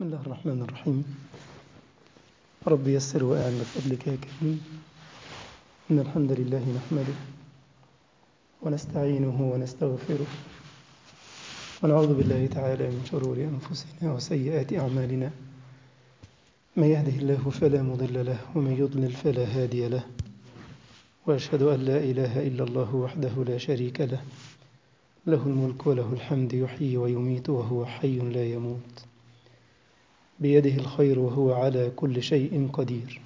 بسم الله الرحمن الرحيم رب يسر وأعن بفضلك يا كريم إن الحمد لله نحمده ونستعينه ونستغفره ونعوذ بالله تعالى من شرور أنفسنا وسيئات أعمالنا من يهده الله فلا مضل له ومن يضلل فلا هادي له وأشهد أن لا إله إلا الله وحده لا شريك له له الملك وله الحمد يحيي ويميت وهو حي لا يموت بيده الخير وهو على كل شيء قدير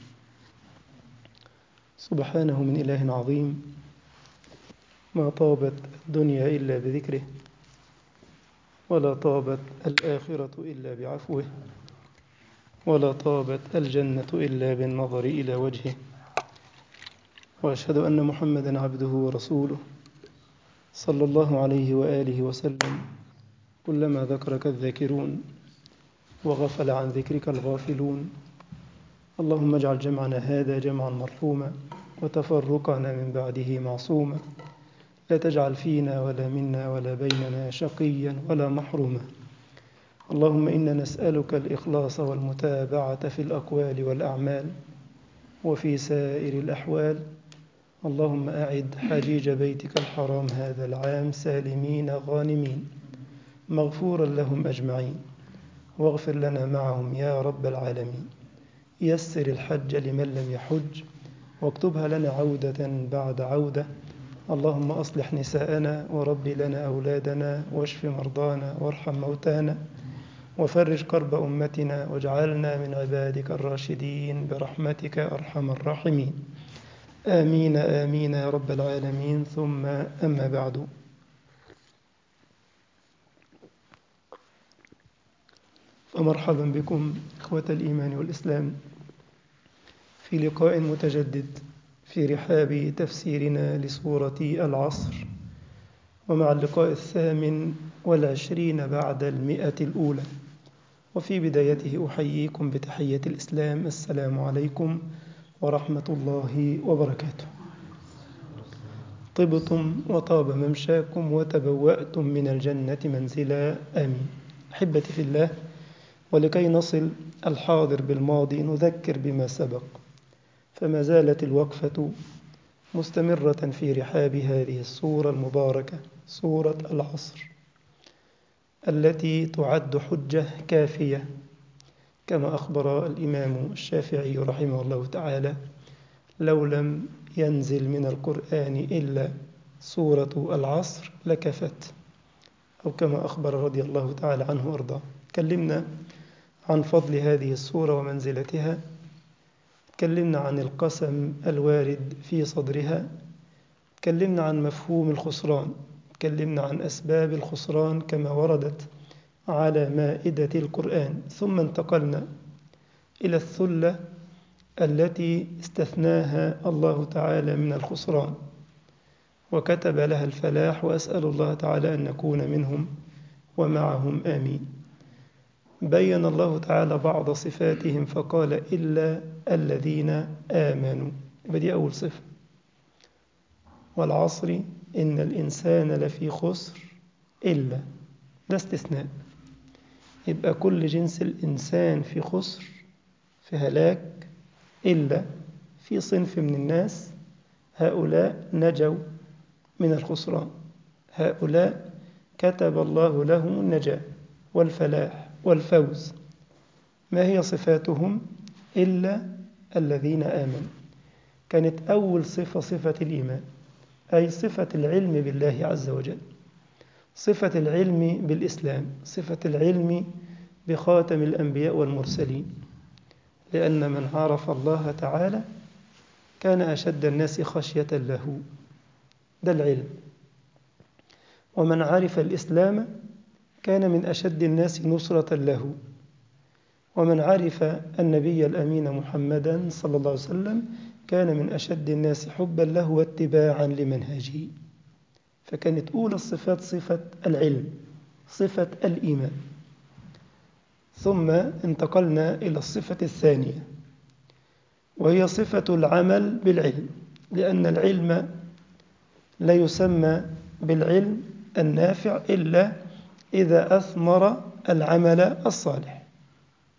سبحانه من إله عظيم ما طابت الدنيا إلا بذكره ولا طابت الآخرة إلا بعفوه ولا طابت الجنة إلا بالنظر إلى وجهه وأشهد أن محمدا عبده ورسوله صلى الله عليه وآله وسلم كلما ذكرك الذاكرون وغفل عن ذكرك الغافلون اللهم اجعل جمعنا هذا جمعا مرحوما وتفرقنا من بعده معصوما لا تجعل فينا ولا منا ولا بيننا شقيا ولا محروما اللهم إنا نسألك الإخلاص والمتابعة في الأقوال والأعمال وفي سائر الأحوال اللهم أعد حجيج بيتك الحرام هذا العام سالمين غانمين مغفورا لهم أجمعين واغفر لنا معهم يا رب العالمين يسر الحج لمن لم يحج واكتبها لنا عودة بعد عودة اللهم أصلح نساءنا ورب لنا أولادنا واشف مرضانا وارحم موتانا وفرج كرب أمتنا واجعلنا من عبادك الراشدين برحمتك أرحم الراحمين آمين آمين يا رب العالمين ثم أما بعد فمرحبا بكم إخوة الإيمان والإسلام في لقاء متجدد في رحاب تفسيرنا لسورة العصر ومع اللقاء الثامن والعشرين بعد المئة الأولى وفي بدايته أحييكم بتحية الإسلام السلام عليكم ورحمة الله وبركاته طبتم وطاب ممشاكم وتبوأتم من الجنة منزلا آمين أحبتي في الله ولكي نصل الحاضر بالماضي نذكر بما سبق فما زالت الوقفة مستمرة في رحاب هذه السورة المباركة سورة العصر التي تعد حجة كافية كما أخبر الإمام الشافعي رحمه الله تعالى لو لم ينزل من القرآن إلا سورة العصر لكفت أو كما أخبر رضي الله تعالى عنه وأرضاه تكلمنا عن فضل هذه السورة ومنزلتها تكلمنا عن القسم الوارد في صدرها تكلمنا عن مفهوم الخسران تكلمنا عن أسباب الخسران كما وردت على مائدة القرآن ثم انتقلنا إلى الثلة التي استثناها الله تعالى من الخسران وكتب لها الفلاح وأسأل الله تعالى أن نكون منهم ومعهم آمين بين الله تعالى بعض صفاتهم فقال إلا الذين آمنوا بدي أول صفة والعصر إن الإنسان لفي خسر إلا ده استثناء يبقى كل جنس الإنسان في خسر في هلاك إلا في صنف من الناس هؤلاء نجوا من الخسران هؤلاء كتب الله لهم النجاة والفلاح والفوز ما هي صفاتهم إلا الذين آمنوا كانت أول صفة صفة الإيمان أي صفة العلم بالله عز وجل صفة العلم بالإسلام صفة العلم بخاتم الأنبياء والمرسلين لأن من عرف الله تعالى كان أشد الناس خشية له ده العلم ومن عرف الإسلام كان من أشد الناس نصرة له ومن عرف النبي الأمين محمدا صلى الله عليه وسلم كان من أشد الناس حبا له واتباعا لمنهجه فكانت أولى الصفات صفة العلم صفة الإيمان ثم انتقلنا إلى الصفة الثانية وهي صفة العمل بالعلم لأن العلم لا يسمى بالعلم النافع إلا إذا أثمر العمل الصالح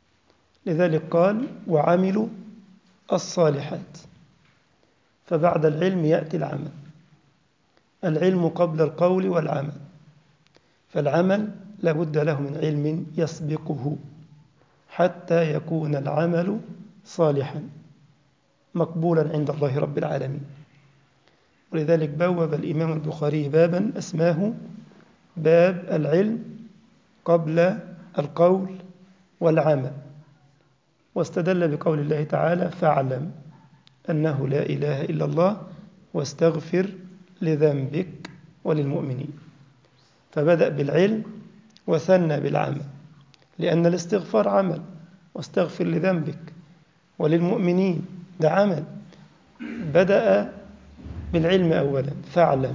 لذلك قال وعملوا الصالحات فبعد العلم يأتي العمل العلم قبل القول والعمل فالعمل لابد له من علم يسبقه حتى يكون العمل صالحا مقبولا عند الله رب العالمين ولذلك بوب الإمام البخاري بابا أسماه باب العلم قبل القول والعمل واستدل بقول الله تعالى فاعلم أنه لا إله إلا الله واستغفر لذنبك وللمؤمنين فبدأ بالعلم وثنى بالعمل لأن الاستغفار عمل واستغفر لذنبك وللمؤمنين ده عمل بدأ بالعلم أولا فاعلم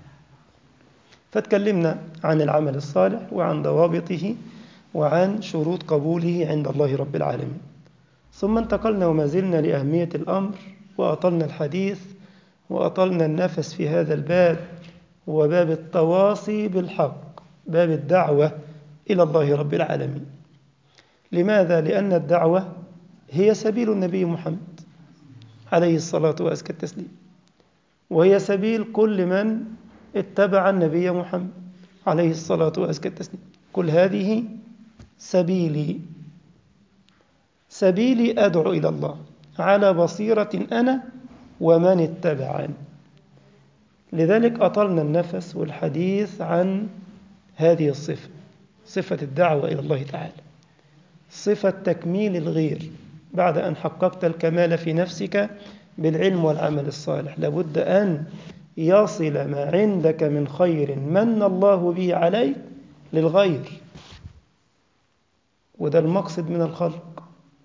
فتكلمنا عن العمل الصالح وعن ضوابطه وعن شروط قبوله عند الله رب العالمين ثم انتقلنا وما زلنا لأهمية الأمر وأطلنا الحديث وأطلنا النفس في هذا الباب هو باب التواصي بالحق باب الدعوة إلى الله رب العالمين لماذا؟ لأن الدعوة هي سبيل النبي محمد عليه الصلاة وأزكى التسليم وهي سبيل كل من اتبع النبي محمد عليه الصلاة وأزكى التسليم كل هذه سبيلي سبيلي أدعو إلى الله على بصيرة أنا ومن اتبعني لذلك أطلنا النفس والحديث عن هذه الصفة صفة الدعوة إلى الله تعالى صفة تكميل الغير بعد أن حققت الكمال في نفسك بالعلم والعمل الصالح لابد أن يصل ما عندك من خير من الله به عليك للغير وده المقصد من الخلق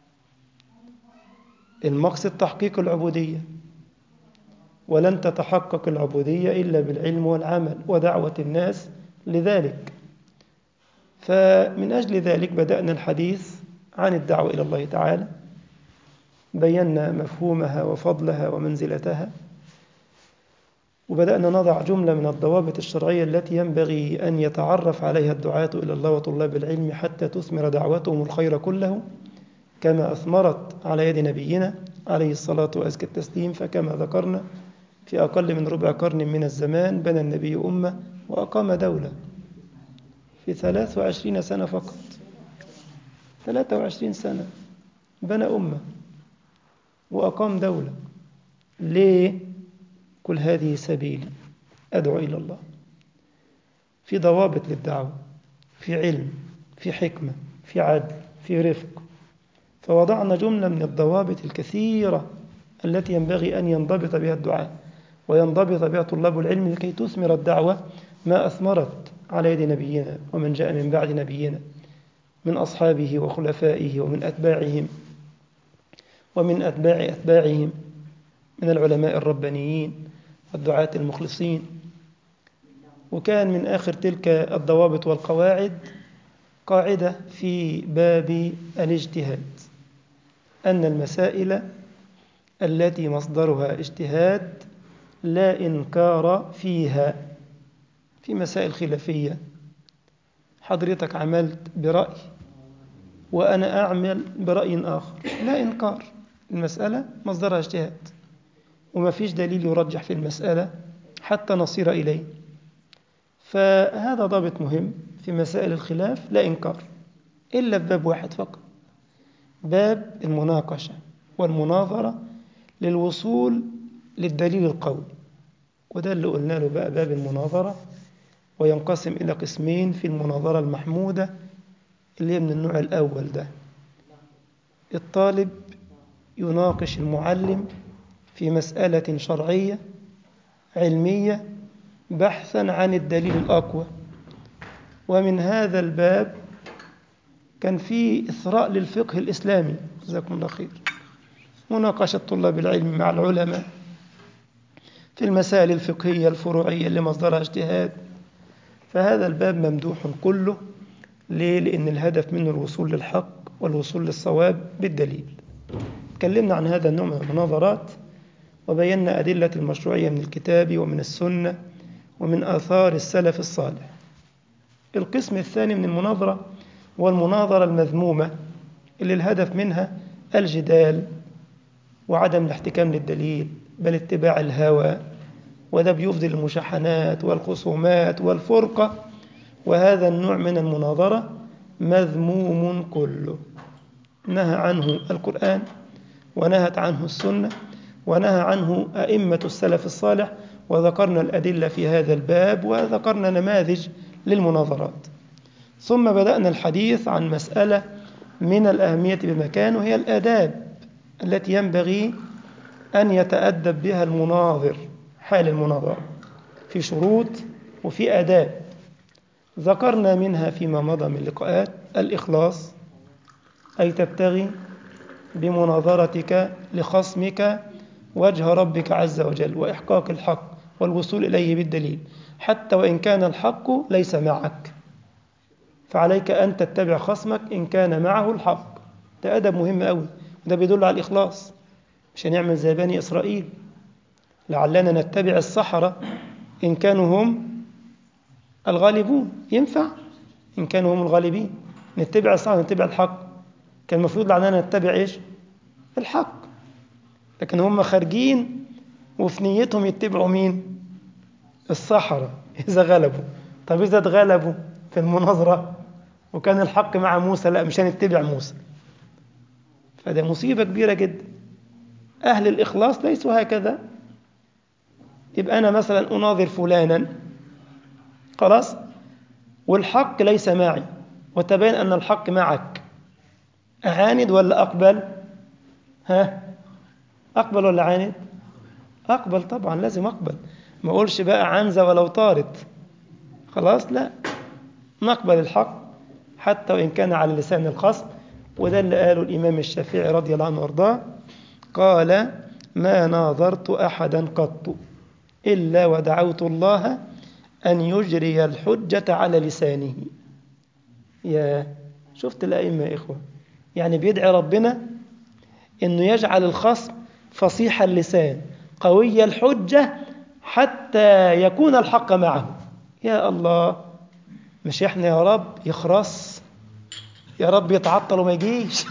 المقصد تحقيق العبودية ولن تتحقق العبودية إلا بالعلم والعمل ودعوة الناس لذلك فمن أجل ذلك بدأنا الحديث عن الدعوة إلى الله تعالى بينا مفهومها وفضلها ومنزلتها وبدأنا نضع جملة من الضوابط الشرعية التي ينبغي أن يتعرف عليها الدعاة إلى الله وطلاب العلم حتى تثمر دعوتهم الخير كله كما أثمرت على يد نبينا عليه الصلاة وأزكى التسليم فكما ذكرنا في أقل من ربع قرن من الزمان بنى النبي أمة وأقام دولة في 23 سنة فقط 23 سنة بنى أمة وأقام دولة ليه؟ كل هذه سبيلي أدعو إلى الله في ضوابط للدعوة في علم في حكمة في عدل في رفق فوضعنا جملة من الضوابط الكثيرة التي ينبغي أن ينضبط بها الدعاء وينضبط بها طلاب العلم لكي تثمر الدعوة ما أثمرت على يد نبينا ومن جاء من بعد نبينا من أصحابه وخلفائه ومن أتباعهم ومن أتباع أتباعهم من العلماء الربانيين والدعاة المخلصين وكان من آخر تلك الضوابط والقواعد قاعدة في باب الاجتهاد أن المسائل التي مصدرها اجتهاد لا إنكار فيها في مسائل خلافية حضرتك عملت برأي وأنا أعمل برأي آخر لا إنكار المسألة مصدرها اجتهاد وما فيش دليل يرجح في المسألة حتى نصير إليه فهذا ضابط مهم في مسائل الخلاف لا إنكار إلا في باب واحد فقط باب المناقشة والمناظرة للوصول للدليل القوي وده اللي قلنا له بقى باب المناظرة وينقسم إلى قسمين في المناظرة المحمودة اللي هي من النوع الأول ده الطالب يناقش المعلم في مسألة شرعية علمية بحثا عن الدليل الأقوى ومن هذا الباب كان في إثراء للفقه الإسلامي جزاكم الله خير مناقشة طلاب العلم مع العلماء في المسائل الفقهية الفروعية اللي مصدرها اجتهاد فهذا الباب ممدوح كله ليه؟ لأن الهدف منه الوصول للحق والوصول للصواب بالدليل تكلمنا عن هذا النوع من المناظرات وبينا أدلة المشروعية من الكتاب ومن السنة ومن آثار السلف الصالح القسم الثاني من المناظرة والمناظرة المذمومة اللي الهدف منها الجدال وعدم الاحتكام للدليل بل اتباع الهوى وده بيفضي المشاحنات والخصومات والفرقة وهذا النوع من المناظرة مذموم كله نهى عنه القرآن ونهت عنه السنة ونهى عنه أئمة السلف الصالح وذكرنا الأدلة في هذا الباب وذكرنا نماذج للمناظرات ثم بدأنا الحديث عن مسألة من الأهمية بمكان وهي الآداب التي ينبغي أن يتأدب بها المناظر حال المناظرة في شروط وفي آداب ذكرنا منها فيما مضى من لقاءات الإخلاص أي تبتغي بمناظرتك لخصمك وجه ربك عز وجل وإحقاق الحق والوصول إليه بالدليل حتى وإن كان الحق ليس معك فعليك أن تتبع خصمك إن كان معه الحق ده أدب مهم أوي وده بيدل على الإخلاص مش هنعمل زي بني إسرائيل لعلنا نتبع السحرة إن كانوا هم الغالبون ينفع إن كانوا هم الغالبين نتبع السحرة نتبع الحق كان المفروض لعلنا نتبع إيش الحق لكن هم خارجين وفي نيتهم يتبعوا مين السحرة إذا غلبوا طب إذا اتغلبوا في المناظرة وكان الحق مع موسى لا مش هنتبع موسى فده مصيبة كبيرة جدا أهل الإخلاص ليسوا هكذا يبقى أنا مثلا أناظر فلانا خلاص والحق ليس معي وتبين أن الحق معك أعاند ولا أقبل ها أقبل ولا عاند أقبل طبعا لازم أقبل ما أقولش بقى عنزة ولو طارت خلاص لا نقبل الحق حتى وإن كان على لسان الخصم وده اللي قاله الإمام الشافعي رضي الله عنه وارضاه قال ما ناظرت أحدا قط إلا ودعوت الله أن يجري الحجة على لسانه يا شفت الأئمة يا إخوة يعني بيدعي ربنا أنه يجعل الخصم فصيح اللسان قوي الحجة حتى يكون الحق معه يا الله مش احنا يا رب يخرس يا رب يتعطل وما يجيش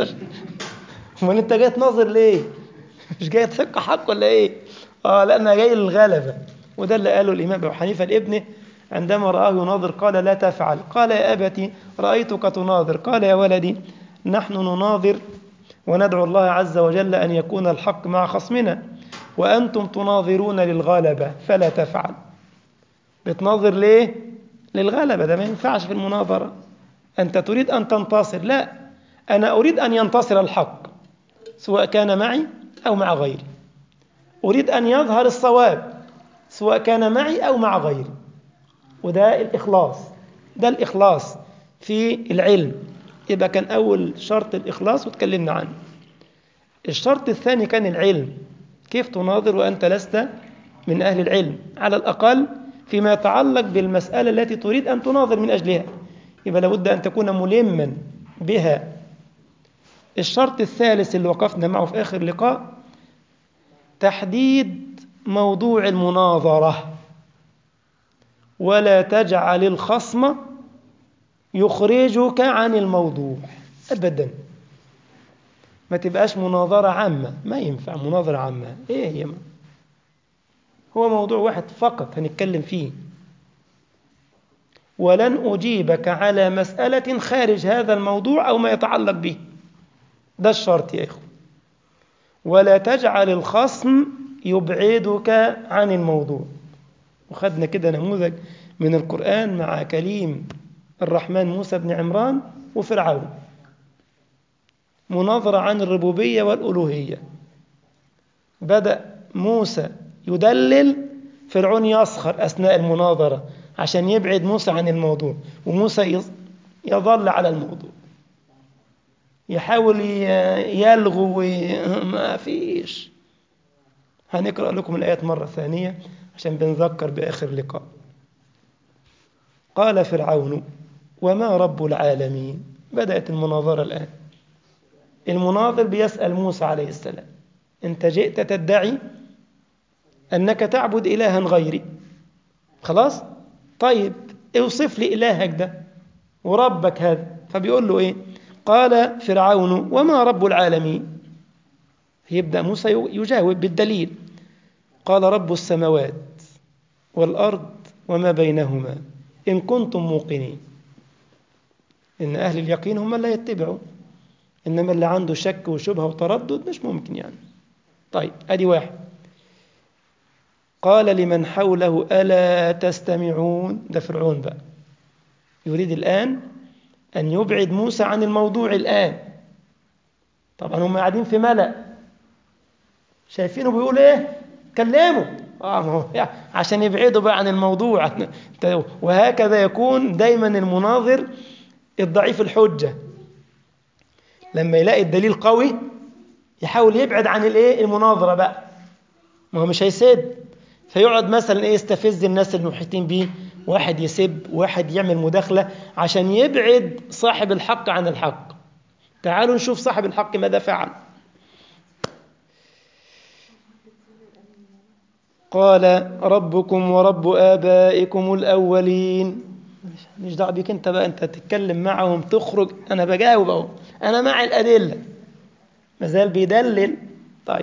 امال انت جاي تناظر ليه مش جاي تحق حق ولا ايه اه لا انا جاي للغلبه وده اللي قاله الامام ابو حنيفه لابنه عندما رآه يناظر قال لا تفعل قال يا أبتي رأيتك تناظر قال يا ولدي نحن نناظر وندعو الله عز وجل أن يكون الحق مع خصمنا وأنتم تناظرون للغلبة فلا تفعل بتناظر ليه؟ للغلبة ده ما ينفعش في المناظرة أنت تريد أن تنتصر لا أنا أريد أن ينتصر الحق سواء كان معي أو مع غيري أريد أن يظهر الصواب سواء كان معي أو مع غيري وده الإخلاص ده الإخلاص في العلم يبقى كان أول شرط الإخلاص وتكلمنا عنه الشرط الثاني كان العلم كيف تناظر وأنت لست من أهل العلم على الأقل فيما يتعلق بالمسألة التي تريد أن تناظر من أجلها يبقى لابد أن تكون ملما بها الشرط الثالث اللي وقفنا معه في آخر لقاء تحديد موضوع المناظرة ولا تجعل الخصم يخرجك عن الموضوع أبدا ما تبقاش مناظرة عامة ما ينفع مناظرة عامة إيه هي ما هو موضوع واحد فقط هنتكلم فيه ولن أجيبك على مسألة خارج هذا الموضوع أو ما يتعلق به ده الشرط يا إخوة ولا تجعل الخصم يبعدك عن الموضوع وخدنا كده نموذج من القرآن مع كليم الرحمن موسى بن عمران وفرعون مناظرة عن الربوبية والألوهية بدأ موسى يدلل فرعون يسخر أثناء المناظرة عشان يبعد موسى عن الموضوع وموسى يظل على الموضوع يحاول يلغو ما فيش هنقرأ لكم الآيات مرة ثانية عشان بنذكر بآخر لقاء قال فرعون وما رب العالمين بدأت المناظرة الآن المناظر بيسأل موسى عليه السلام أنت جئت تدعي أنك تعبد إلها غيري خلاص طيب اوصف لي إلهك ده وربك هذا فبيقول له إيه قال فرعون وما رب العالمين يبدأ موسى يجاوب بالدليل قال رب السماوات والأرض وما بينهما إن كنتم موقنين إن أهل اليقين هم لا يتبعوا إنما اللي عنده شك وشبهة وتردد مش ممكن يعني طيب أدي واحد قال لمن حوله ألا تستمعون ده فرعون بقى يريد الآن أن يبعد موسى عن الموضوع الآن طبعا هم قاعدين في ملأ شايفينه بيقول إيه كلموا آه ما هو عشان يبعدوا بقى عن الموضوع وهكذا يكون دايما المناظر الضعيف الحجة لما يلاقي الدليل قوي يحاول يبعد عن الايه المناظرة بقى ما هو مش هيسد فيقعد مثلا ايه يستفز الناس المحيطين بيه واحد يسب واحد يعمل مداخلة عشان يبعد صاحب الحق عن الحق تعالوا نشوف صاحب الحق ماذا فعل قال ربكم ورب آبائكم الأولين مش دعوه بيك انت بقى انت تتكلم معهم تخرج انا بجاوب اهو انا مع الادله ما زال بيدلل طيب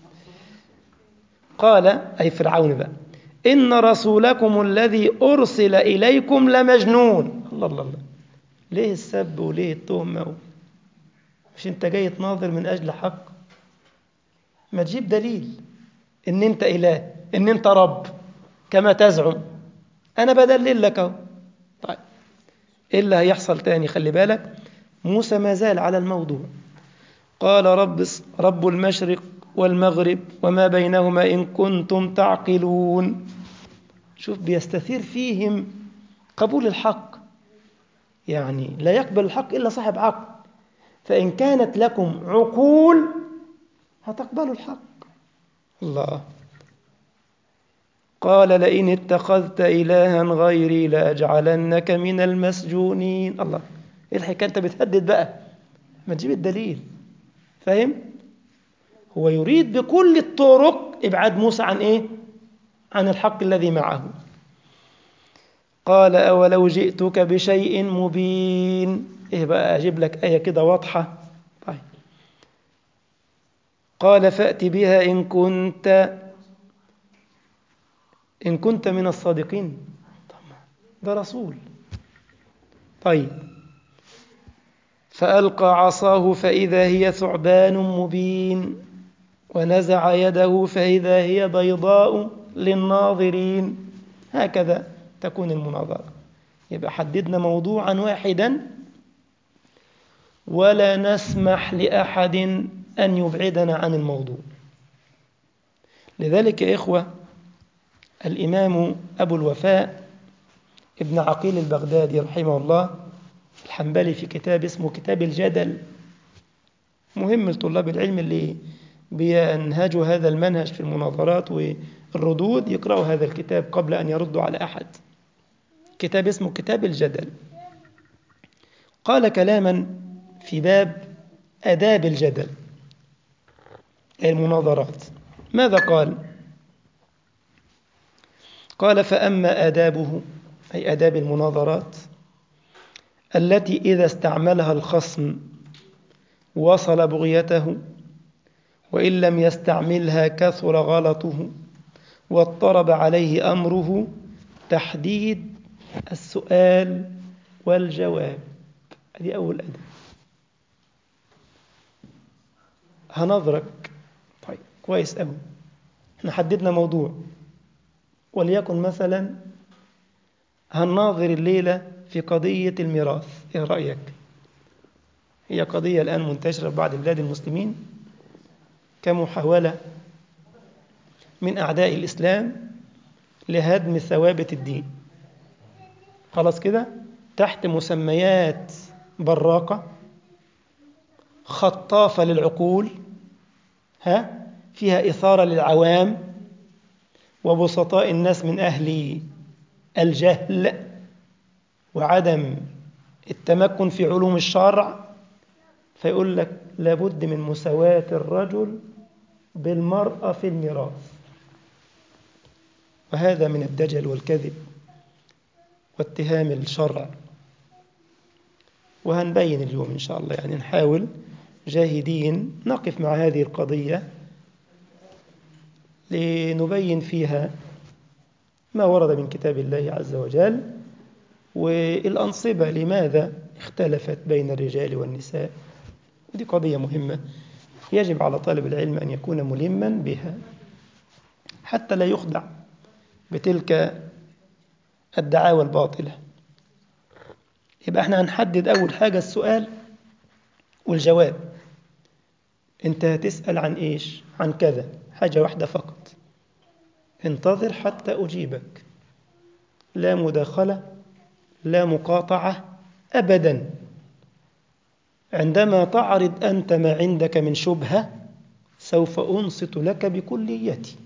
قال اي فرعون بقى ان رسولكم الذي ارسل اليكم لمجنون الله الله الله ليه السب وليه التهمه مش انت جاي تناظر من اجل حق ما تجيب دليل ان انت اله ان انت رب كما تزعم انا بدلل لك اهو طيب ايه اللي هيحصل تاني خلي بالك موسى ما زال على الموضوع قال رب رب المشرق والمغرب وما بينهما إن كنتم تعقلون شوف بيستثير فيهم قبول الحق يعني لا يقبل الحق إلا صاحب عقل فإن كانت لكم عقول هتقبلوا الحق الله قال لئن اتخذت إلها غيري لأجعلنك من المسجونين الله إيه الحكاية أنت بتهدد بقى ما تجيب الدليل فاهم هو يريد بكل الطرق إبعاد موسى عن إيه عن الحق الذي معه قال أولو جئتك بشيء مبين إيه بقى أجيب لك آية كده واضحة طيب قال فأت بها إن كنت إن كنت من الصادقين ده رسول طيب فألقى عصاه فإذا هي ثعبان مبين ونزع يده فإذا هي بيضاء للناظرين هكذا تكون المناظرة يبقى حددنا موضوعا واحدا ولا نسمح لأحد أن يبعدنا عن الموضوع لذلك يا إخوة الإمام أبو الوفاء ابن عقيل البغدادي رحمه الله الحنبلي في كتاب اسمه كتاب الجدل مهم لطلاب العلم اللي بينهجوا هذا المنهج في المناظرات والردود يقرأوا هذا الكتاب قبل أن يردوا على أحد كتاب اسمه كتاب الجدل قال كلاما في باب أداب الجدل المناظرات ماذا قال قال فأما آدابه أي آداب المناظرات التي إذا استعملها الخصم وصل بغيته وإن لم يستعملها كثر غلطه واضطرب عليه أمره تحديد السؤال والجواب هذه أول أدب هنظرك طيب كويس أوي احنا حددنا موضوع وليكن مثلا هنناظر الليلة في قضية الميراث ايه رأيك هي قضية الآن منتشرة في بعض بلاد المسلمين كمحاولة من أعداء الإسلام لهدم ثوابت الدين خلاص كده تحت مسميات براقة خطافة للعقول ها فيها إثارة للعوام وبسطاء الناس من أهل الجهل وعدم التمكن في علوم الشرع فيقول لك لابد من مساواة الرجل بالمرأة في الميراث وهذا من الدجل والكذب واتهام الشرع وهنبين اليوم إن شاء الله يعني نحاول جاهدين نقف مع هذه القضية لنبين فيها ما ورد من كتاب الله عز وجل والأنصبة لماذا اختلفت بين الرجال والنساء ودي قضية مهمة يجب على طالب العلم أن يكون ملما بها حتى لا يخدع بتلك الدعاوى الباطلة يبقى احنا هنحدد أول حاجة السؤال والجواب انت هتسأل عن ايش عن كذا حاجة واحدة فقط انتظر حتى أجيبك لا مداخلة لا مقاطعة أبدا عندما تعرض أنت ما عندك من شبهة سوف أنصت لك بكليتي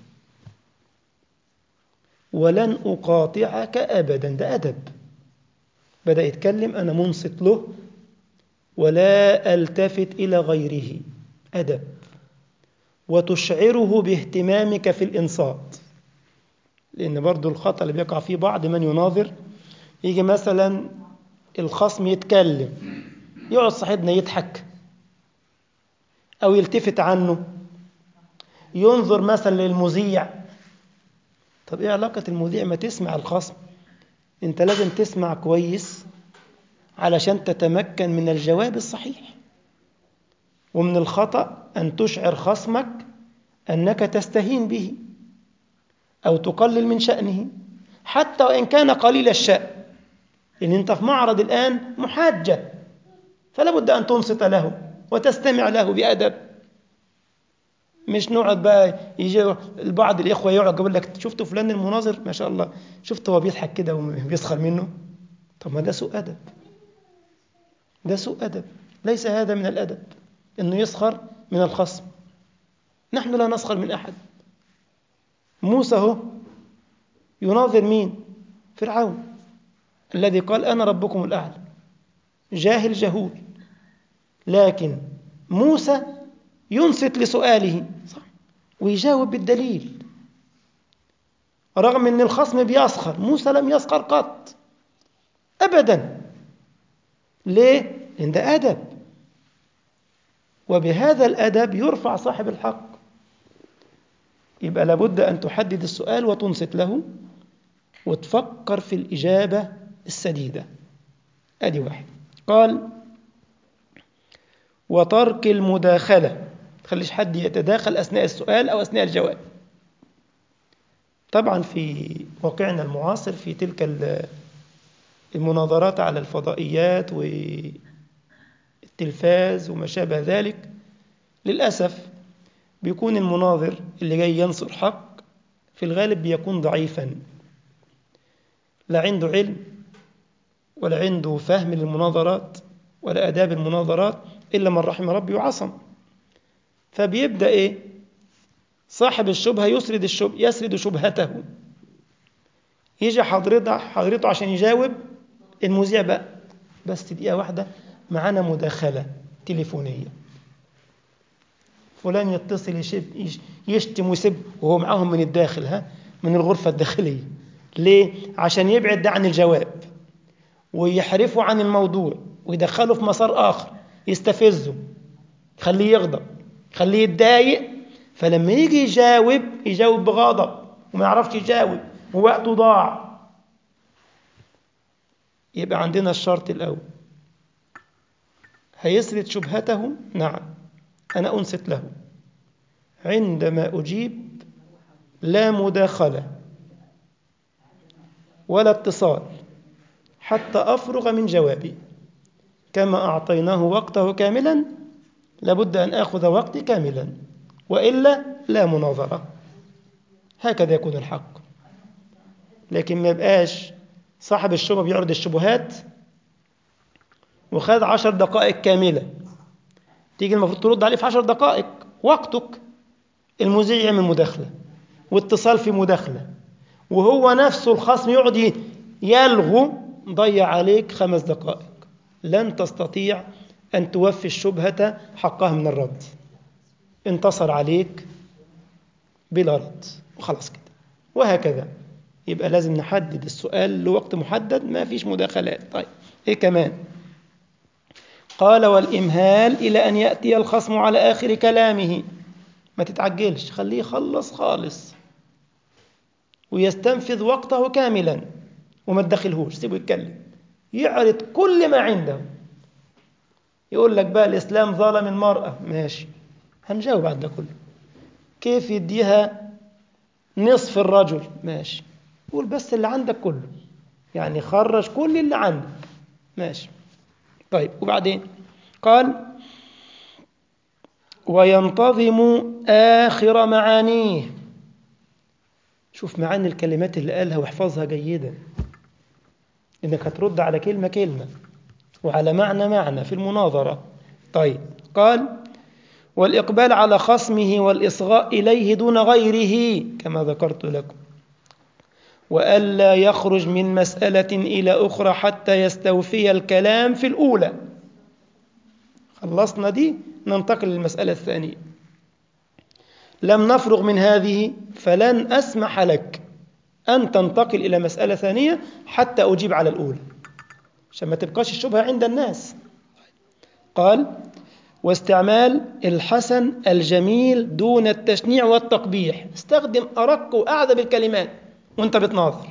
ولن أقاطعك أبدا ده أدب بدأ يتكلم أنا منصت له ولا ألتفت إلى غيره أدب وتشعره باهتمامك في الإنصات لأن برضو الخطأ اللي بيقع فيه بعض من يناظر يجي مثلا الخصم يتكلم يقعد صاحبنا يضحك أو يلتفت عنه ينظر مثلا للمذيع طب إيه علاقة المذيع ما تسمع الخصم أنت لازم تسمع كويس علشان تتمكن من الجواب الصحيح ومن الخطأ أن تشعر خصمك أنك تستهين به أو تقلل من شأنه حتى وإن كان قليل الشأن إن أنت في معرض الآن محاجة فلا بد أن تنصت له وتستمع له بأدب مش نقعد بقى يجي بعض الإخوة يقعد يقول لك شفتوا فلان المناظر ما شاء الله شفت هو بيضحك كده وبيسخر منه طب ما ده سوء أدب ده سوء أدب ليس هذا من الأدب إنه يسخر من الخصم نحن لا نسخر من أحد موسى هو يناظر مين فرعون الذي قال أنا ربكم الأعلى جاهل جهول لكن موسى ينصت لسؤاله صح ويجاوب بالدليل رغم أن الخصم بيسخر موسى لم يسخر قط أبدا ليه؟ لأن ده أدب وبهذا الأدب يرفع صاحب الحق يبقى لابد أن تحدد السؤال وتنصت له وتفكر في الإجابة السديدة أدي واحد قال وترك المداخلة تخليش حد يتداخل أثناء السؤال أو أثناء الجواب طبعا في واقعنا المعاصر في تلك المناظرات على الفضائيات والتلفاز وما شابه ذلك للأسف بيكون المناظر اللي جاي ينصر حق في الغالب بيكون ضعيفا لا عنده علم ولا عنده فهم للمناظرات ولا آداب المناظرات إلا من رحم ربي وعصم فبيبدأ إيه صاحب الشبهة يسرد الشب يسرد شبهته يجي حضرته حضرته عشان يجاوب المذيع بقى بس دقيقة واحدة معانا مداخلة تليفونية فلان يتصل يشب يشتم ويسب وهو معاهم من الداخل ها من الغرفة الداخلية ليه؟ عشان يبعد ده عن الجواب ويحرفه عن الموضوع ويدخله في مسار آخر يستفزه يخليه يغضب يخليه يتضايق فلما يجي يجاوب يجاوب بغضب وما يعرفش يجاوب ووقته ضاع يبقى عندنا الشرط الأول هيسرد شبهته نعم أنا أنصت له عندما أجيب لا مداخلة ولا اتصال حتى أفرغ من جوابي كما أعطيناه وقته كاملا لابد أن آخذ وقتي كاملا وإلا لا مناظرة هكذا يكون الحق لكن ما يبقاش صاحب الشبهة بيعرض الشبهات وخد عشر دقائق كاملة تيجي المفروض ترد عليه في عشر دقائق وقتك المذيع يعمل مداخلة واتصال في مداخلة وهو نفسه الخصم يقعد يلغو ضيع عليك خمس دقائق لن تستطيع أن توفي الشبهة حقها من الرد انتصر عليك بلا رد وخلاص كده وهكذا يبقى لازم نحدد السؤال لوقت محدد ما فيش مداخلات طيب ايه كمان قال والإمهال إلى أن يأتي الخصم على آخر كلامه ما تتعجلش خليه يخلص خالص ويستنفذ وقته كاملا وما تدخلهوش سيبه يتكلم يعرض كل ما عنده يقول لك بقى الإسلام ظلم المرأة ماشي هنجاوب على ده كله كيف يديها نصف الرجل ماشي قول بس اللي عندك كله يعني خرج كل اللي عندك ماشي طيب وبعدين قال وينتظم آخر معانيه شوف معاني الكلمات اللي قالها واحفظها جيدا إنك هترد على كلمة كلمة وعلى معنى معنى في المناظرة طيب قال والإقبال على خصمه والإصغاء إليه دون غيره كما ذكرت لكم وألا يخرج من مسألة إلى أخرى حتى يستوفي الكلام في الأولى خلصنا دي ننتقل للمسألة الثانية لم نفرغ من هذه فلن أسمح لك أن تنتقل إلى مسألة ثانية حتى أجيب على الأولى عشان ما تبقاش الشبهة عند الناس قال واستعمال الحسن الجميل دون التشنيع والتقبيح استخدم أرق وأعذب الكلمات وانت بتناظر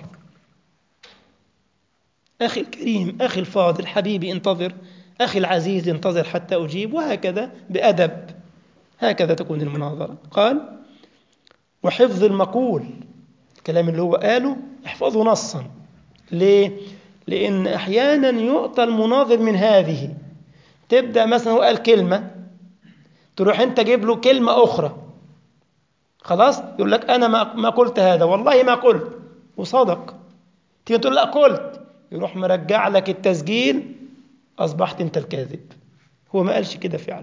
أخي الكريم أخي الفاضل حبيبي انتظر أخي العزيز انتظر حتى أجيب وهكذا بأدب هكذا تكون المناظرة قال وحفظ المقول الكلام اللي هو قاله احفظه نصا ليه؟ لأن أحيانا يؤتى المناظر من هذه تبدأ مثلا هو قال كلمة تروح أنت جيب له كلمة أخرى خلاص يقول لك أنا ما قلت هذا والله ما قلت وصدق تيجي تقول لا قلت يروح مرجع لك التسجيل أصبحت أنت الكاذب هو ما قالش كده فعلا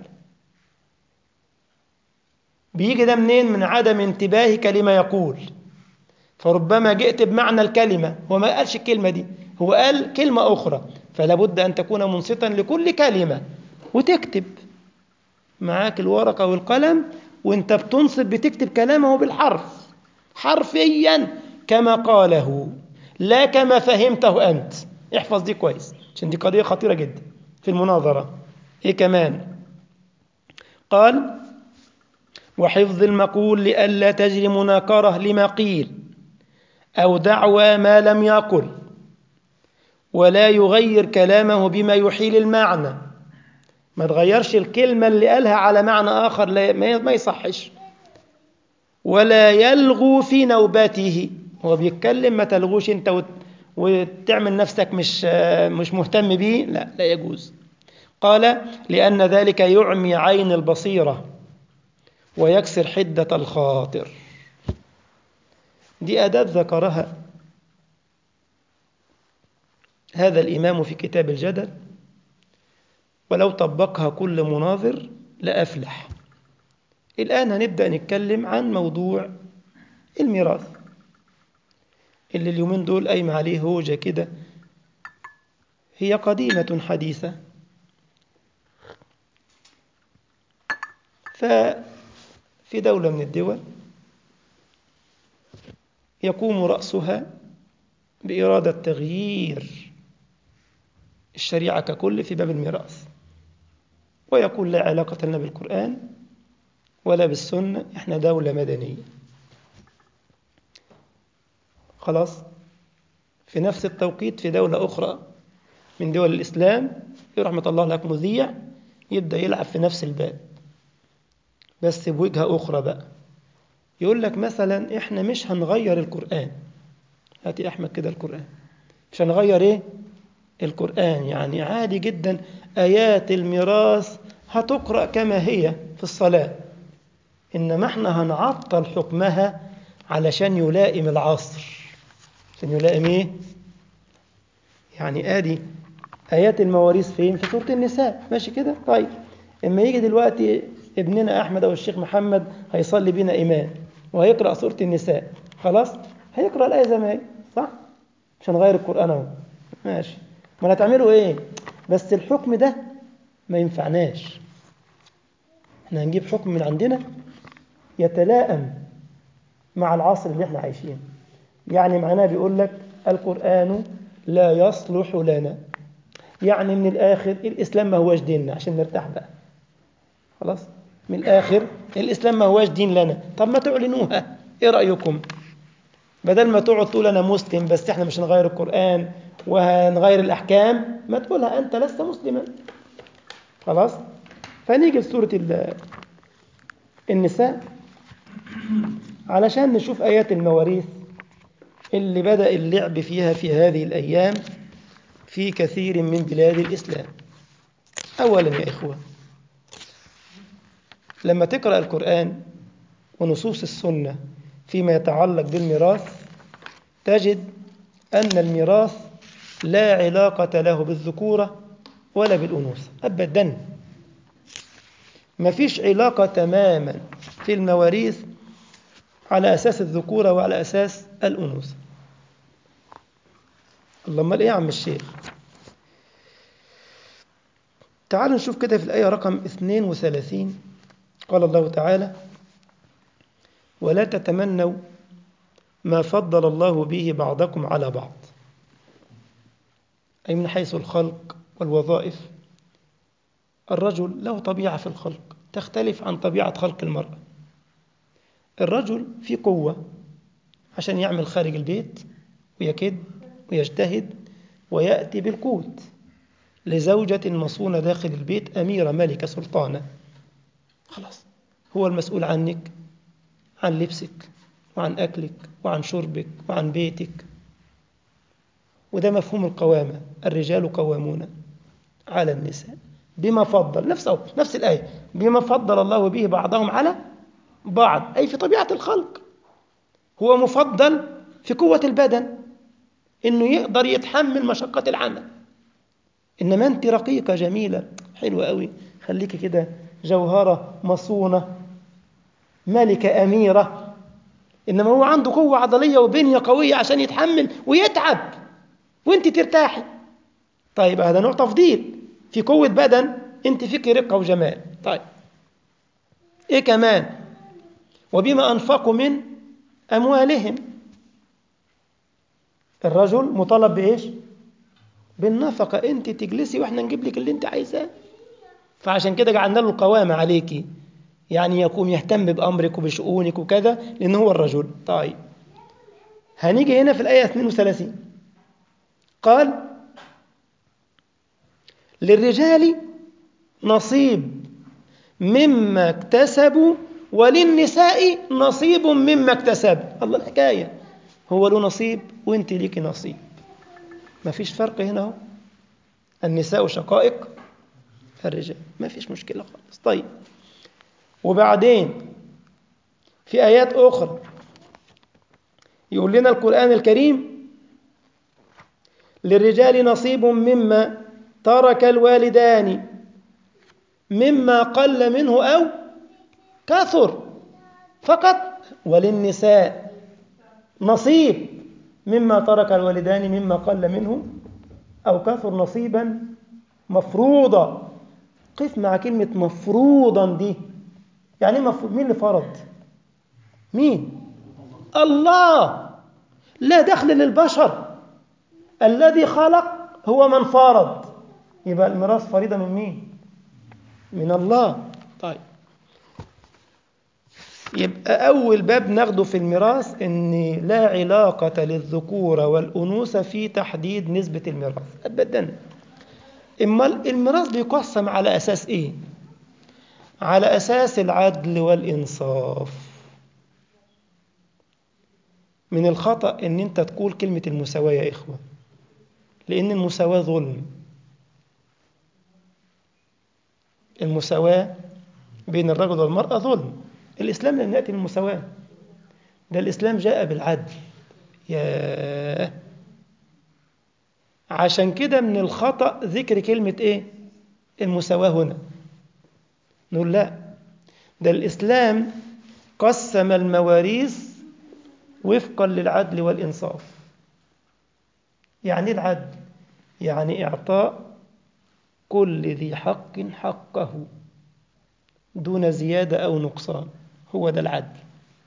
بيجي ده منين من عدم انتباهك لما يقول فربما جئت بمعنى الكلمة هو ما قالش الكلمة دي هو قال كلمة أخرى فلا بد أن تكون منصتا لكل كلمة وتكتب معاك الورقة والقلم وانت بتنصت بتكتب كلامه بالحرف حرفيا كما قاله لا كما فهمته أنت احفظ دي كويس عشان دي قضية خطيرة جدا في المناظرة ايه كمان قال وحفظ المقول لئلا تجري مناكرة لما قيل أو دعوى ما لم يقل ولا يغير كلامه بما يحيل المعنى ما تغيرش الكلمة اللي قالها على معنى آخر ما يصحش ولا يلغو في نوبته هو بيتكلم ما تلغوش انت وت... وتعمل نفسك مش مش مهتم بيه لا لا يجوز قال لأن ذلك يعمي عين البصيرة ويكسر حدة الخاطر دي أداب ذكرها هذا الإمام في كتاب الجدل ولو طبقها كل مناظر لأفلح الآن هنبدأ نتكلم عن موضوع الميراث اللي اليومين دول قايم عليه هوجة كده هي قديمة حديثة ففي دولة من الدول يقوم رأسها بإرادة تغيير الشريعة ككل في باب الميراث ويقول لا علاقة لنا بالقرآن ولا بالسنة احنا دولة مدنية خلاص في نفس التوقيت في دولة أخرى من دول الإسلام رحمة الله لك مذيع يبدأ يلعب في نفس الباب بس بوجهة أخرى بقى يقول لك مثلا إحنا مش هنغير القرآن هاتي أحمد كده القرآن مش هنغير إيه القرآن يعني عادي جدا آيات الميراث هتقرأ كما هي في الصلاة إنما إحنا هنعطل حكمها علشان يلائم العصر عشان يلائم إيه يعني آدي آيات المواريث فين في سورة النساء ماشي كده طيب اما يجي دلوقتي ابننا أحمد أو الشيخ محمد هيصلي بينا إمام وهيقرأ سورة النساء خلاص هيقرأ الآية زي ما هي صح مش هنغير القرآن أهو ماشي ما هتعملوا إيه بس الحكم ده ما ينفعناش احنا هنجيب حكم من عندنا يتلائم مع العصر اللي احنا عايشينه يعني معناه بيقول لك القرآن لا يصلح لنا يعني من الآخر الإسلام ما هوش ديننا عشان نرتاح بقى خلاص من الآخر الإسلام ما هوش دين لنا طب ما تعلنوها إيه رأيكم بدل ما تقعد تقول أنا مسلم بس إحنا مش هنغير القرآن وهنغير الأحكام ما تقولها أنت لست مسلما خلاص فنيجي لسورة النساء علشان نشوف آيات المواريث اللي بدأ اللعب فيها في هذه الأيام في كثير من بلاد الإسلام أولا يا إخوة لما تقرأ القرآن ونصوص السنة فيما يتعلق بالميراث تجد أن الميراث لا علاقة له بالذكورة ولا بالأنوثة أبدا ما فيش علاقة تماما في المواريث على أساس الذكورة وعلى أساس الأنوثة اللهم إيه يا عم الشيخ تعالوا نشوف كده في الآية رقم 32 قال الله تعالى ولا تتمنوا ما فضل الله به بعضكم على بعض أي من حيث الخلق والوظائف الرجل له طبيعة في الخلق تختلف عن طبيعة خلق المرأة الرجل في قوة عشان يعمل خارج البيت ويكد ويجتهد ويأتي بالقوت لزوجة مصونة داخل البيت أميرة ملكة سلطانة خلاص هو المسؤول عنك عن لبسك وعن أكلك وعن شربك وعن بيتك وده مفهوم القوامة الرجال قوامون على النساء بما فضل نفس نفس الآية بما فضل الله به بعضهم على بعض أي في طبيعة الخلق هو مفضل في قوة البدن إنه يقدر يتحمل مشقة العمل إنما أنت رقيقة جميلة حلوة قوي خليك كده جوهرة مصونة ملكة أميرة إنما هو عنده قوة عضلية وبنية قوية عشان يتحمل ويتعب وانت ترتاحي طيب هذا نوع تفضيل في قوة بدن انت فيك رقة وجمال طيب ايه كمان وبما أنفقوا من أموالهم الرجل مطالب بإيش بالنفقة انت تجلسي واحنا نجيب لك اللي انت عايزاه فعشان كده جعلنا له القوامة عليكي يعني يقوم يهتم بأمرك وبشؤونك وكذا لأن هو الرجل طيب هنيجي هنا في الآية 32 قال للرجال نصيب مما اكتسبوا وللنساء نصيب مما اكتسب الله الحكاية هو له نصيب وانت ليك نصيب ما فيش فرق هنا هو النساء شقائق الرجال ما فيش مشكلة خالص طيب وبعدين في آيات أخرى يقول لنا القرآن الكريم للرجال نصيب مما ترك الوالدان مما قل منه أو كثر فقط وللنساء نصيب مما ترك الوالدان مما قل منه أو كثر نصيبا مفروضا قف مع كلمة مفروضا دي يعني مفروض مين اللي فرض مين الله لا دخل للبشر الذي خلق هو من فرض يبقى الميراث فريضة من مين من الله طيب يبقى أول باب ناخده في الميراث إن لا علاقة للذكورة والأنوثة في تحديد نسبة الميراث أبدا إما الميراث بيقسم على أساس إيه؟ على أساس العدل والإنصاف من الخطأ إن أنت تقول كلمة المساواة يا إخوة لأن المساواة ظلم المساواة بين الرجل والمرأة ظلم الإسلام لم يأتي بالمساواة ده الإسلام جاء بالعدل يا عشان كده من الخطأ ذكر كلمة إيه المساواة هنا نقول لا ده الإسلام قسم المواريث وفقا للعدل والإنصاف يعني العدل يعني إعطاء كل ذي حق حقه دون زيادة أو نقصان هو ده العدل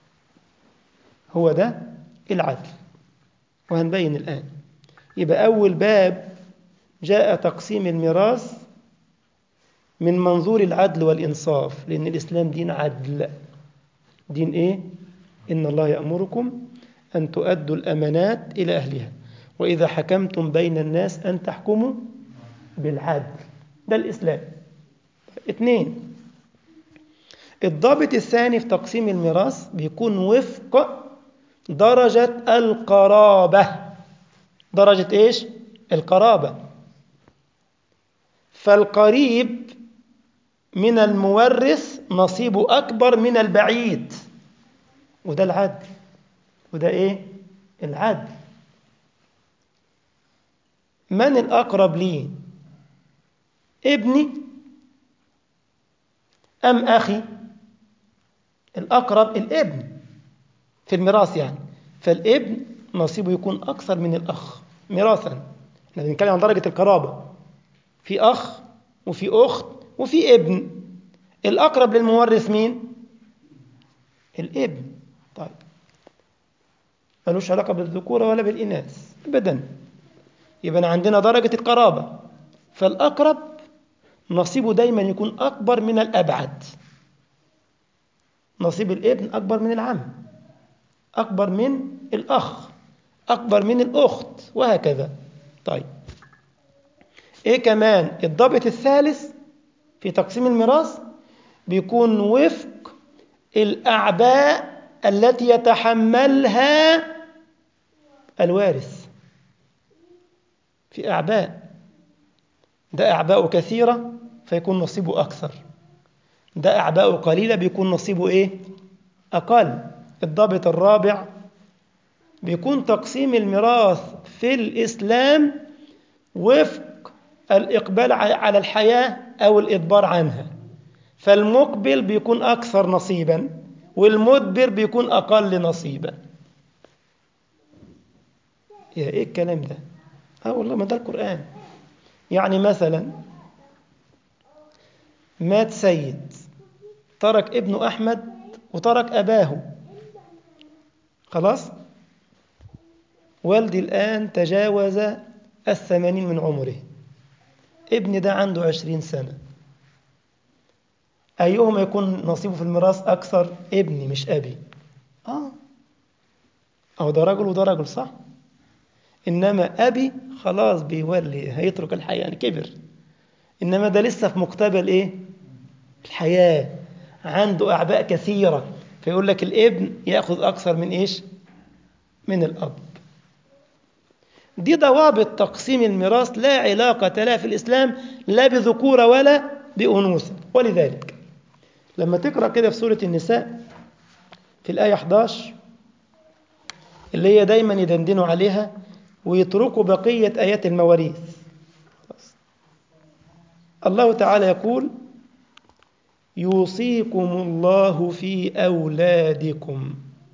هو ده العدل وهنبين الآن يبقى أول باب جاء تقسيم الميراث من منظور العدل والإنصاف لأن الإسلام دين عدل دين إيه؟ إن الله يأمركم أن تؤدوا الأمانات إلى أهلها وإذا حكمتم بين الناس أن تحكموا بالعدل ده الإسلام اثنين الضابط الثاني في تقسيم الميراث بيكون وفق درجة القرابة درجة إيش؟ القرابة فالقريب من المورث نصيبه أكبر من البعيد وده العدل وده إيه؟ العدل من الأقرب لي ابني أم أخي الأقرب الابن في الميراث يعني فالابن نصيبه يكون أكثر من الأخ ميراثا احنا بنتكلم عن درجة القرابة في أخ وفي أخت وفي ابن الأقرب للمورث مين؟ الابن طيب ملوش علاقة بالذكورة ولا بالإناث أبدا يبقى عندنا درجة القرابة فالأقرب نصيبه دايما يكون أكبر من الأبعد نصيب الابن أكبر من العم أكبر من الأخ أكبر من الأخت وهكذا طيب إيه كمان الضابط الثالث في تقسيم الميراث بيكون وفق الأعباء التي يتحملها الوارث في أعباء ده أعباء كثيرة فيكون نصيبه أكثر ده أعباء قليلة بيكون نصيبه إيه؟ أقل الضابط الرابع بيكون تقسيم الميراث في الإسلام وفق الإقبال على الحياة أو الإدبار عنها فالمقبل بيكون أكثر نصيبا والمدبر بيكون أقل نصيبا يا إيه الكلام ده؟ آه والله ما ده القرآن يعني مثلا مات سيد ترك ابنه أحمد وترك أباه خلاص والدي الآن تجاوز الثمانين من عمره ابني ده عنده عشرين سنة أيهما يكون نصيبه في الميراث أكثر ابني مش أبي آه أو ده رجل وده رجل صح إنما أبي خلاص بيولي هيترك الحياة يعني كبر إنما ده لسه في مقتبل إيه الحياة عنده أعباء كثيرة فيقول لك الابن يأخذ أكثر من إيش من الأب دي ضوابط تقسيم الميراث لا علاقة لها في الإسلام لا بذكورة ولا بأنوثة ولذلك لما تقرأ كده في سورة النساء في الآية 11 اللي هي دايما يدندنوا عليها ويتركوا بقية آيات المواريث الله تعالى يقول يوصيكم الله في أولادكم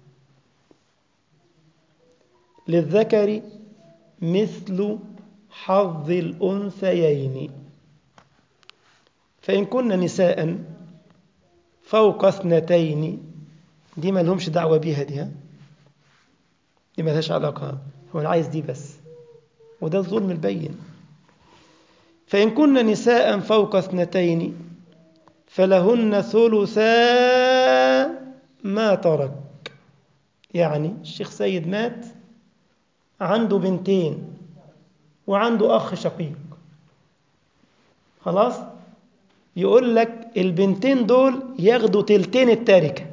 للذكر مثل حظ الأنثيين فإن كن نساء فوق اثنتين دي ما لهمش دعوة بيها دي ها دي ما لهاش علاقة هو أنا عايز دي بس وده الظلم البين فإن كن نساء فوق اثنتين فلهن ثلثا ما ترك يعني الشيخ سيد مات عنده بنتين وعنده أخ شقيق خلاص يقول لك البنتين دول ياخدوا تلتين التركة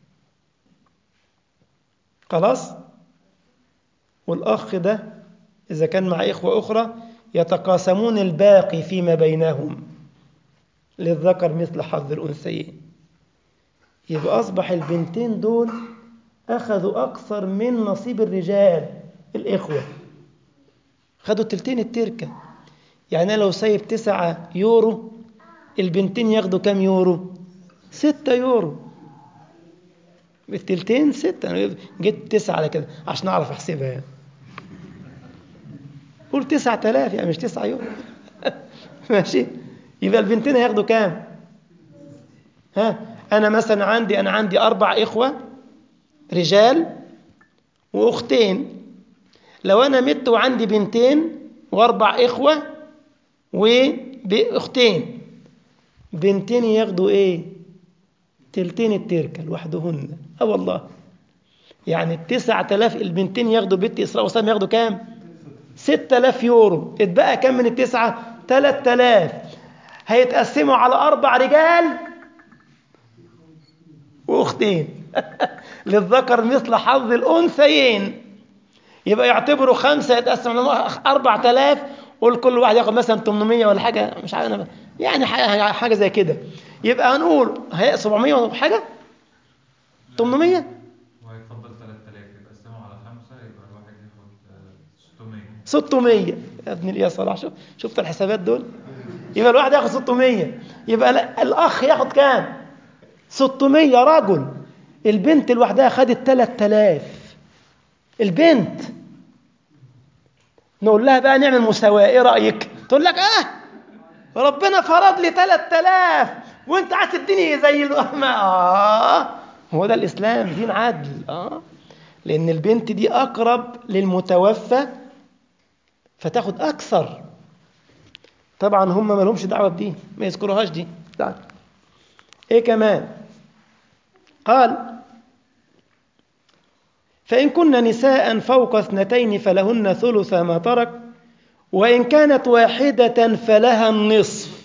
خلاص والأخ ده إذا كان مع إخوة أخرى يتقاسمون الباقي فيما بينهم للذكر مثل حظ الأنثيين يبقى أصبح البنتين دول أخذوا أكثر من نصيب الرجال الإخوة خدوا تلتين التركة يعني لو سايب تسعة يورو البنتين ياخدوا كام يورو ستة يورو التلتين ستة أنا جيت تسعة على كده عشان أعرف أحسبها يعني. قول تسعة آلاف يعني مش تسعة يورو ماشي يبقى البنتين هياخدوا كام ها أنا مثلا عندي أنا عندي أربع إخوة رجال وأختين لو أنا مت وعندي بنتين وأربع إخوة وبأختين بنتين ياخدوا ايه تلتين التركة لوحدهن اه والله يعني التسعة آلاف البنتين ياخدوا بنت إسراء وسام ياخدوا كام ستة آلاف يورو اتبقى كام من التسعة تلات آلاف هيتقسموا على أربع رجال وأختين للذكر مثل حظ الأنثيين يبقى يعتبروا خمسة يتقسم على أربع آلاف قول كل واحد ياخد مثلا 800 ولا حاجة مش عارف أنا يعني حاجة زي كده يبقى هنقول هي 700 وحاجة 800 وهيتفضل 3000 يتقسموا على خمسة يبقى الواحد ياخد آه، 600 600 يا ابن الإياس صلاح شوف شفت الحسابات دول يبقى الواحد ياخد 600 يبقى لا- الأخ ياخد كام 600 رجل البنت لوحدها خدت 3000 البنت نقول لها بقى نعمل مساواة ايه رأيك تقول لك اه ربنا فرض لي 3000 وانت عايز تديني زي ال- ما اه هو ده الإسلام دين عدل اه لأن البنت دي أقرب للمتوفى فتاخد أكثر طبعا هم ما لهمش دعوة بدي ما يذكروهاش دي تعال. إيه كمان قال فإن كن نساء فوق اثنتين فلهن ثلث ما ترك وإن كانت واحدة فلها النصف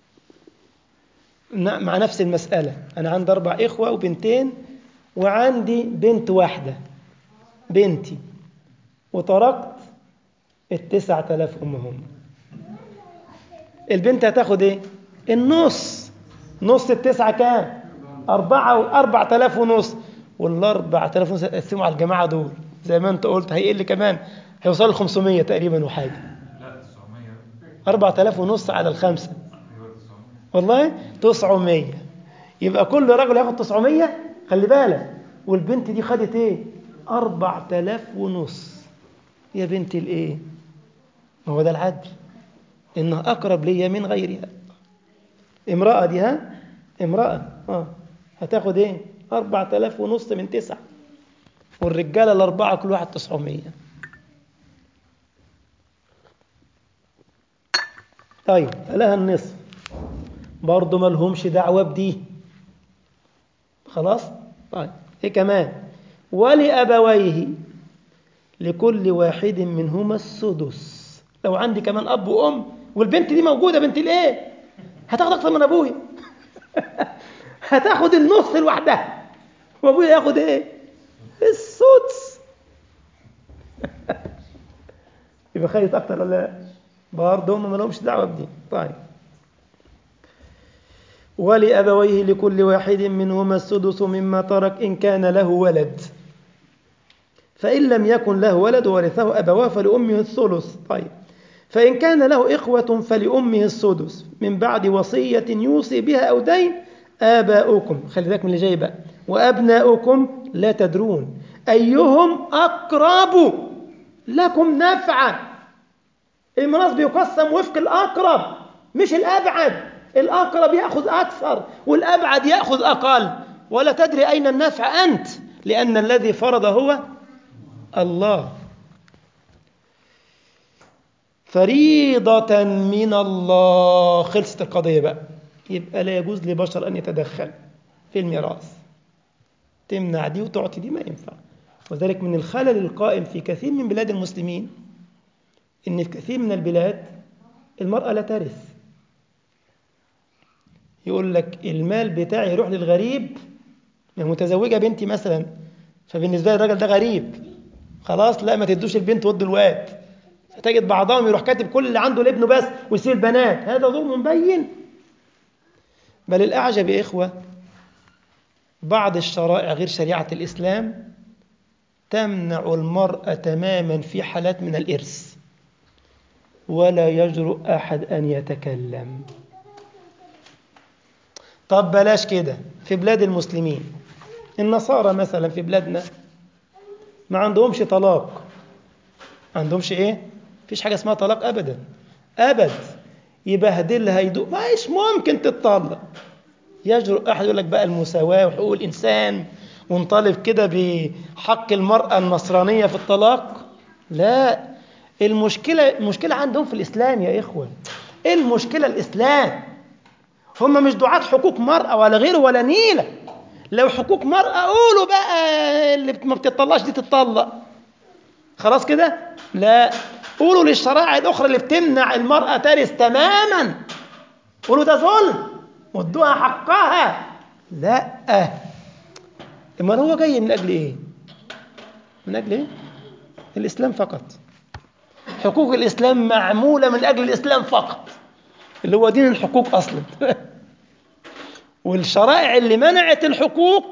ن- مع نفس المسألة أنا عندي أربع إخوة وبنتين وعندي بنت واحدة بنتي وتركت التسعة آلاف هم هم البنت هتاخد ايه النص نص التسعة كام أربعة وأربعة آلاف ونص والأربعة آلاف ونص هتقسموا على الجماعة دول زي ما أنت قلت هيقل كمان هيوصلوا ل 500 تقريبا وحاجة لا 900 أربعة آلاف ونص على الخمسة يبقى 900 والله 900 يبقى كل راجل ياخد 900 خلي بالك والبنت دي خدت ايه 4000 ونص يا بنت الايه ما هو ده العدل انها اقرب ليا من غيرها امراه دي ها امراه اه هتاخد ايه 4000 ونص من تسعة والرجاله الاربعه كل واحد 900 طيب لها النصف برضه ما لهمش دعوة بدي خلاص طيب ايه كمان ولأبويه لكل واحد منهما السدس لو عندي كمان أب وأم والبنت دي موجودة بنت الإيه هتاخد أكتر من أبويا هتاخد النص لوحدها وأبويا ياخد إيه السدس يبقى خايف أكتر ولا لا برضه هم ما لهمش دعوة بدي طيب ولأبويه لكل واحد منهما السدس مما ترك إن كان له ولد فإن لم يكن له ولد ورثه أبواه فلأمه الثلث طيب فإن كان له إخوة فلأمه السدس من بعد وصية يوصي بها أو دين آباؤكم خلي بالك من اللي جاي بقى وأبناؤكم لا تدرون أيهم أقرب لكم نفعا الميراث بيقسم وفق الأقرب مش الأبعد الأقرب يأخذ أكثر والأبعد يأخذ أقل ولا تدري أين النفع أنت لأن الذي فرض هو الله فريضة من الله خلصت القضية بقى يبقى لا يجوز لبشر أن يتدخل في الميراث تمنع دي وتعطي دي ما ينفع وذلك من الخلل القائم في كثير من بلاد المسلمين إن في كثير من البلاد المرأة لا ترث يقول لك المال بتاعي يروح للغريب يعني متزوجة بنتي مثلا فبالنسبة لي الراجل ده غريب خلاص لا ما تدوش البنت ود الواد فتجد بعضهم يروح كاتب كل اللي عنده لابنه بس ويسيب البنات هذا ظلم مبين بل الأعجب يا إخوة بعض الشرائع غير شريعة الإسلام تمنع المرأة تماما في حالات من الإرث ولا يجرؤ أحد أن يتكلم طب بلاش كده في بلاد المسلمين النصارى مثلا في بلادنا ما عندهمش طلاق ما عندهمش ايه فيش حاجه اسمها طلاق ابدا ابد يبهدلها يدوق مش ممكن تتطلق يجرؤ احد يقول لك بقى المساواه وحقوق الانسان ونطالب كده بحق المراه النصرانيه في الطلاق لا المشكله المشكله عندهم في الاسلام يا اخوه ايه المشكله الاسلام هم مش دعاة حقوق مرأة ولا غيره ولا نيلة لو حقوق مرأة قولوا بقى اللي ما بتطلعش دي تتطلق خلاص كده لا قولوا للشرائع الأخرى اللي بتمنع المرأة ترث تماما قولوا ده ظلم وادوها حقها لا امال هو جاي من أجل إيه من أجل إيه الإسلام فقط حقوق الإسلام معمولة من أجل الإسلام فقط اللي هو دين الحقوق أصلا والشرائع اللي منعت الحقوق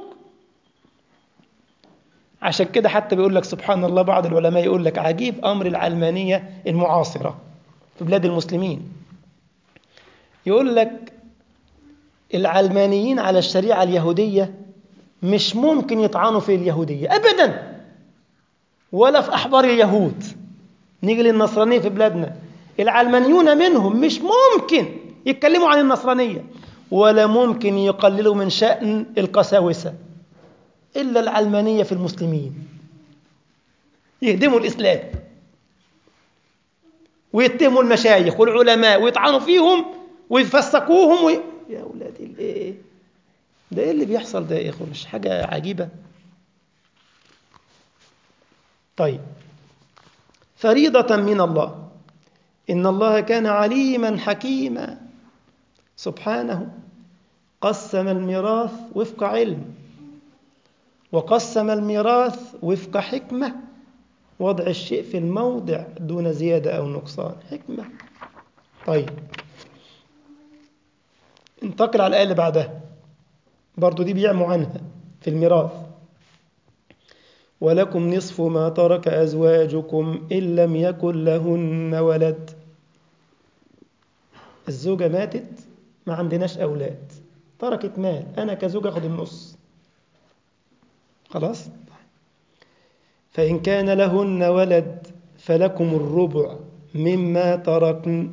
عشان كده حتى بيقول لك سبحان الله بعض العلماء يقول لك عجيب أمر العلمانية المعاصرة في بلاد المسلمين يقول لك العلمانيين على الشريعة اليهودية مش ممكن يطعنوا في اليهودية أبدا ولا في أحبار اليهود نيجي للنصرانية في بلادنا العلمانيون منهم مش ممكن يتكلموا عن النصرانية ولا ممكن يقللوا من شأن القساوسة إلا العلمانية في المسلمين يهدموا الإسلام ويتهموا المشايخ والعلماء ويطعنوا فيهم ويفسقوهم وي... يا أولادي الإيه ده إيه اللي بيحصل ده يا إخوة مش حاجة عجيبة طيب فريضة من الله إن الله كان عليما حكيما سبحانه قسم الميراث وفق علم وقسم الميراث وفق حكمة وضع الشيء في الموضع دون زيادة أو نقصان حكمة طيب انتقل على الآية اللي بعدها برضو دي بيعموا عنها في الميراث ولكم نصف ما ترك أزواجكم إن لم يكن لهن ولد الزوجة ماتت ما عندناش أولاد تركت مال أنا كزوجة أخذ النص خلاص فإن كان لهن ولد فلكم الربع مما تركن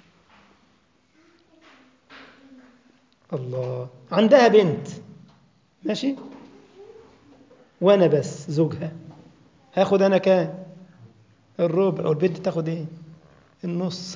الله عندها بنت ماشي وانا بس زوجها هاخد انا كام الربع والبنت تاخد ايه النص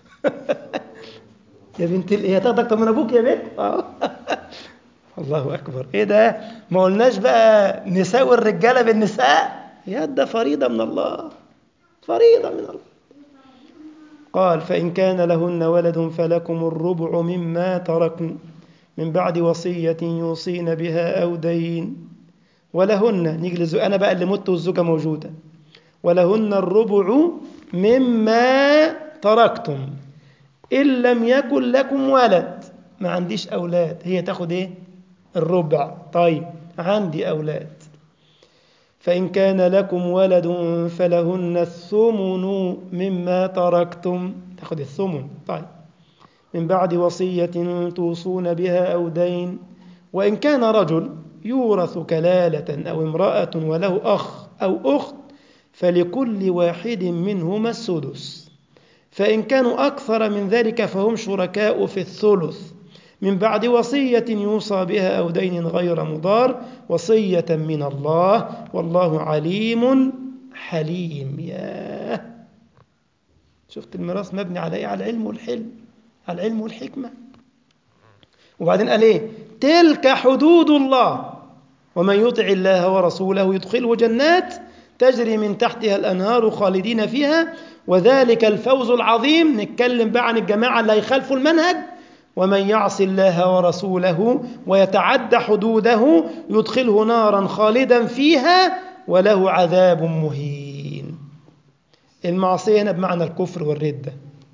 يا بنت ايه هتاخد اكتر من ابوك يا بنت اه الله اكبر ايه ده ما قلناش بقى نساوي الرجاله بالنساء يا ده فريضه من الله فريضه من الله قال فان كان لهن ولد فلكم الربع مما تركن من بعد وصيه يوصين بها او دين ولهن نيجي للزوج أنا بقى اللي مت والزوجة موجودة ولهن الربع مما تركتم إن لم يكن لكم ولد ما عنديش أولاد هي تاخد إيه الربع طيب عندي أولاد فإن كان لكم ولد فلهن الثمن مما تركتم تاخد الثمن طيب من بعد وصية توصون بها أو دين وإن كان رجل يورث كلالة أو امرأة وله أخ أو أخت فلكل واحد منهما السدس فإن كانوا أكثر من ذلك فهم شركاء في الثلث من بعد وصية يوصى بها أو دين غير مضار وصية من الله والله عليم حليم ياه شفت الميراث مبني على إيه؟ على العلم والحلم على العلم والحكمة وبعدين قال إيه تلك حدود الله ومن يطع الله ورسوله يدخله جنات تجري من تحتها الأنهار خالدين فيها وذلك الفوز العظيم نتكلم بقى عن الجماعة اللي هيخالفوا المنهج ومن يعص الله ورسوله ويتعدى حدوده يدخله نارا خالدا فيها وله عذاب مهين المعصية هنا بمعنى الكفر والردة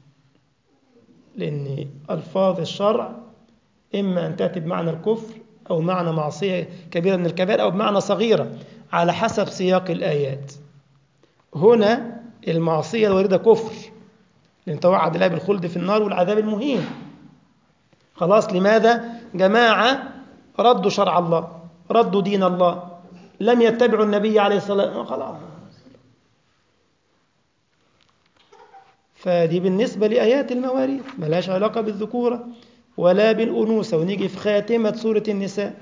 لأن ألفاظ الشرع إما أن تأتي بمعنى الكفر أو معنى معصية كبيرة من الكبائر أو بمعنى صغيرة على حسب سياق الآيات هنا المعصية الواردة كفر لأن توعد الله بالخلد في النار والعذاب المهين خلاص لماذا؟ جماعة ردوا شرع الله ردوا دين الله لم يتبعوا النبي عليه الصلاة والسلام خلاص فدي بالنسبة لآيات المواريث ملهاش علاقة بالذكورة ولا بالأنوثة ونيجي في خاتمة سورة النساء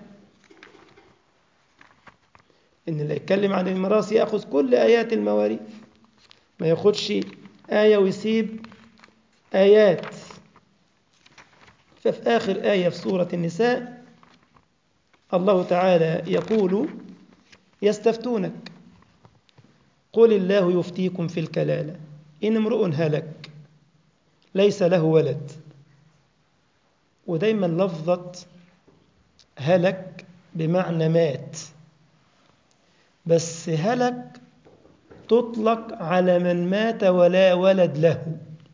إن اللي يتكلم عن الميراث يأخذ كل آيات المواريث ما ياخدش آية ويسيب آيات ففي آخر آية في سورة النساء الله تعالى يقول يستفتونك قل الله يفتيكم في الكلالة إن امرؤ هلك ليس له ولد ودايما لفظة هلك بمعنى مات بس هلك تطلق على من مات ولا ولد له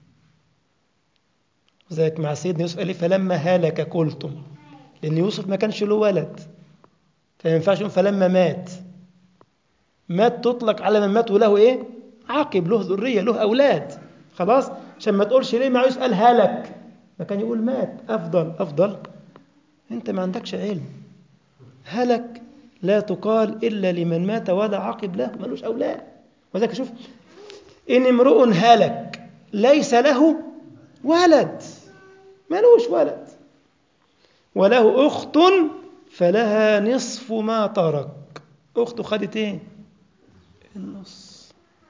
ذلك مع سيدنا يوسف قال فلما هلك قلتم لأن يوسف ما كانش له ولد فما ينفعش فلما مات مات تطلق على من مات وله ايه عاقب له ذرية له أولاد خلاص عشان ما تقولش ليه مع يوسف قال هلك ما كان يقول مات أفضل أفضل أنت ما عندكش علم هلك لا تقال إلا لمن مات ولا عاقب له ملوش أولاد وذلك شوف إن امرؤ هلك ليس له ولد ملوش ولد وله أخت فلها نصف ما ترك أخته خدت إيه النص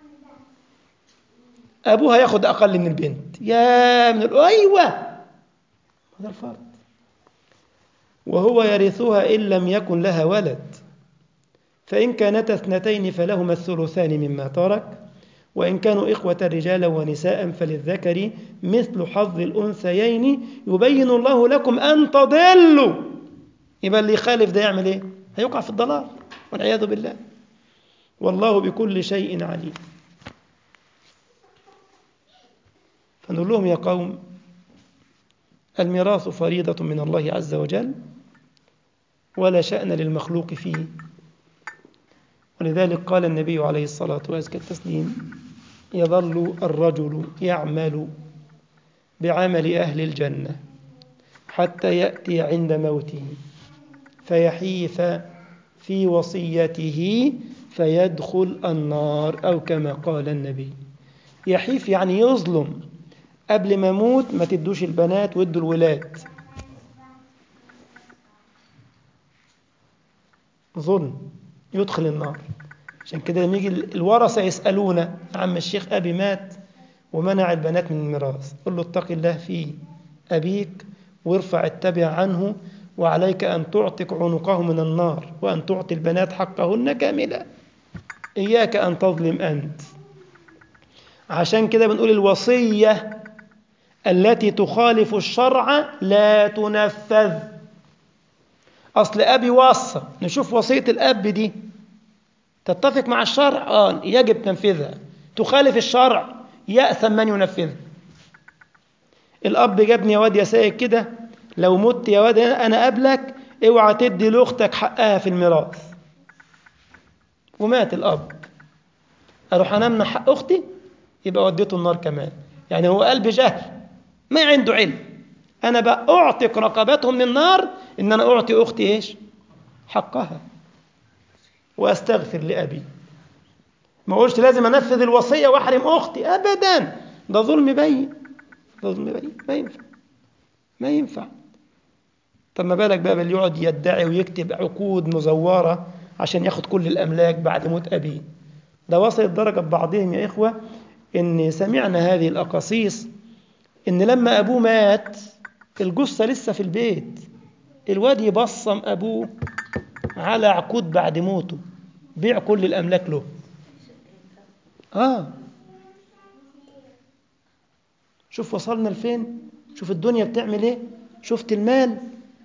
أبوها ياخد أقل من البنت يا من ال... أيوة هذا الفرق وهو يرثها إن لم يكن لها ولد فإن كانتا اثنتين فلهما الثلثان مما ترك وإن كانوا إخوة رجالا ونساء فللذكر مثل حظ الأنثيين يبين الله لكم أن تضلوا يبقى اللي يخالف ده يعمل إيه؟ هيقع في الضلال والعياذ بالله والله بكل شيء عليم فنقول لهم يا قوم الميراث فريضة من الله عز وجل ولا شأن للمخلوق فيه ولذلك قال النبي عليه الصلاة وأزكى التسليم يظل الرجل يعمل بعمل أهل الجنة حتى يأتي عند موته فيحيف في وصيته فيدخل النار أو كما قال النبي يحيف يعني يظلم قبل ما يموت ما تدوش البنات وادوا الولاد ظلم يدخل النار عشان كده لما يجي الورثة يسألونا عم الشيخ أبي مات ومنع البنات من الميراث قل له اتق الله في أبيك وارفع التبع عنه وعليك أن تعتق عنقه من النار وأن تعطي البنات حقهن كاملا إياك أن تظلم أنت عشان كده بنقول الوصية التي تخالف الشرع لا تنفذ أصل أبي وصى نشوف وصية الأب دي تتفق مع الشرع آه يجب تنفيذها تخالف الشرع يأثم من ينفذها الأب جابني يا واد يا سايق كده لو مت يا واد أنا قبلك اوعى تدي لأختك حقها في الميراث ومات الأب أروح أنمنع حق أختي يبقى وديته النار كمان يعني هو قلب جهل ما عنده علم أنا بقى أعتق رقبتهم من النار إن أنا أعطي أختي إيش حقها وأستغفر لأبي ما أقولش لازم أنفذ الوصية وأحرم أختي أبدا ده ظلم بين ده ظلم بين ما ينفع ما ينفع طب ما بالك بقى باللي يقعد يدعي ويكتب عقود مزورة عشان ياخد كل الأملاك بعد موت أبيه ده وصل الدرجة ببعضهم يا إخوة إن سمعنا هذه الأقاصيص إن لما أبوه مات الجثة لسه في البيت الواد يبصم أبوه على عقود بعد موته بيع كل الأملاك له آه شوف وصلنا لفين شوف الدنيا بتعمل ايه شفت المال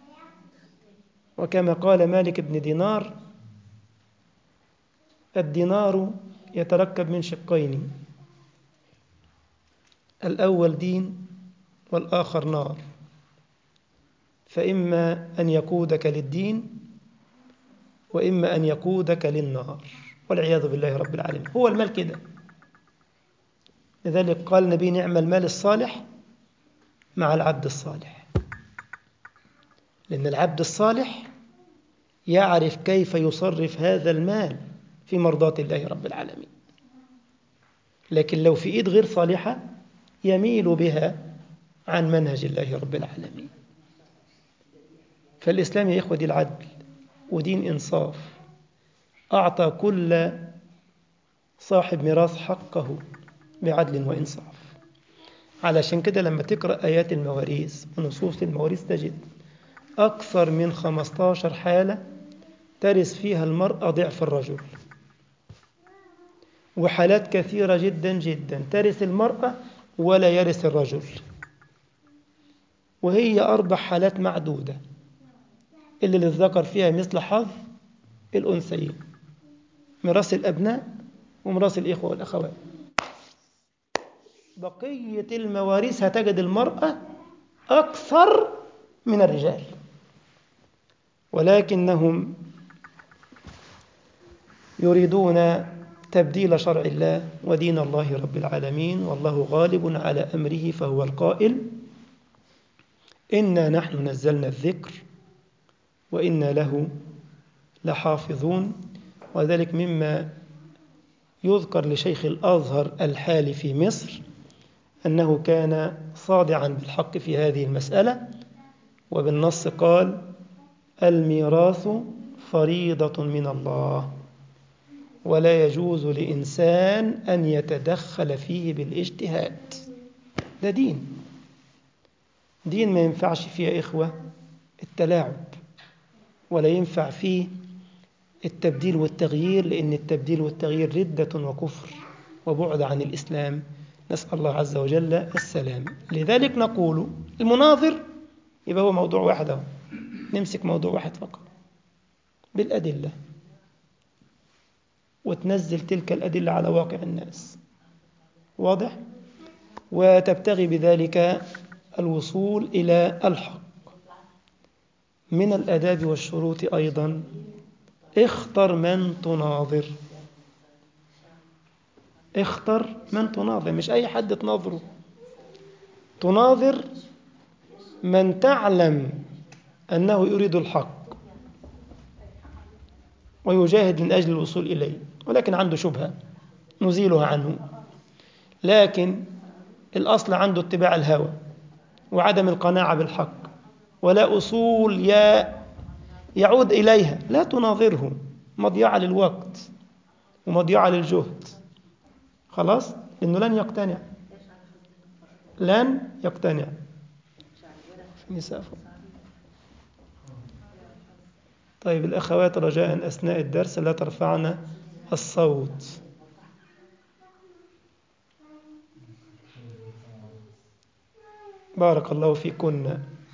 وكما قال مالك بن دينار الدينار يتركب من شقين الأول دين والآخر نار فإما أن يقودك للدين وإما أن يقودك للنار والعياذ بالله رب العالمين هو المال كده لذلك قال النبي نعم المال الصالح مع العبد الصالح لأن العبد الصالح يعرف كيف يصرف هذا المال في مرضاة الله رب العالمين لكن لو في إيد غير صالحة يميل بها عن منهج الله رب العالمين فالإسلام يا إخوة دي العدل ودين إنصاف أعطى كل صاحب ميراث حقه بعدل وإنصاف علشان كده لما تقرأ آيات المواريث ونصوص المواريث تجد أكثر من 15 حالة ترث فيها المرأة ضعف الرجل وحالات كثيرة جدا جدا ترث المرأة ولا يرث الرجل وهي أربع حالات معدودة اللي للذكر فيها مثل حظ الأنثيين ميراث الأبناء وميراث الإخوة والأخوات بقية المواريث هتجد المرأة أكثر من الرجال ولكنهم يريدون تبديل شرع الله ودين الله رب العالمين والله غالب على أمره فهو القائل إنا نحن نزلنا الذكر وإنا له لحافظون وذلك مما يذكر لشيخ الأزهر الحالي في مصر أنه كان صادعا بالحق في هذه المسألة وبالنص قال الميراث فريضة من الله ولا يجوز لإنسان أن يتدخل فيه بالاجتهاد ده دين دين ما ينفعش فيه يا إخوة التلاعب ولا ينفع فيه التبديل والتغيير لأن التبديل والتغيير ردة وكفر وبعد عن الإسلام نسأل الله عز وجل السلام لذلك نقول المناظر يبقى هو موضوع واحد أهو نمسك موضوع واحد فقط بالأدلة وتنزل تلك الأدلة على واقع الناس واضح؟ وتبتغي بذلك الوصول إلى الحق من الأداب والشروط أيضا اختر من تناظر اختر من تناظر مش أي حد تناظره تناظر من تعلم أنه يريد الحق ويجاهد من أجل الوصول إليه ولكن عنده شبهة نزيلها عنه لكن الأصل عنده اتباع الهوى وعدم القناعة بالحق ولا أصول يا يعود إليها لا تناظره مضيعة للوقت ومضيعة للجهد خلاص إنه لن يقتنع لن يقتنع نساء طيب الأخوات رجاء أثناء الدرس لا ترفعن الصوت بارك الله فيكن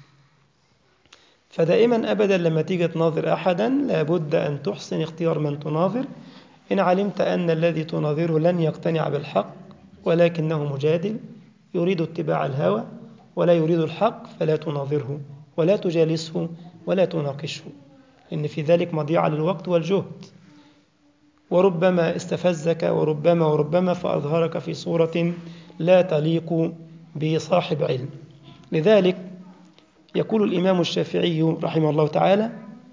فدائما أبدا لما تيجي تناظر أحدا لابد أن تحسن اختيار من تناظر إن علمت أن الذي تناظره لن يقتنع بالحق ولكنه مجادل يريد اتباع الهوى ولا يريد الحق فلا تناظره ولا تجالسه ولا تناقشه إن في ذلك مضيعة للوقت والجهد وربما استفزك وربما وربما فأظهرك في صورة لا تليق بصاحب علم لذلك يقول الإمام الشافعي رحمه الله تعالى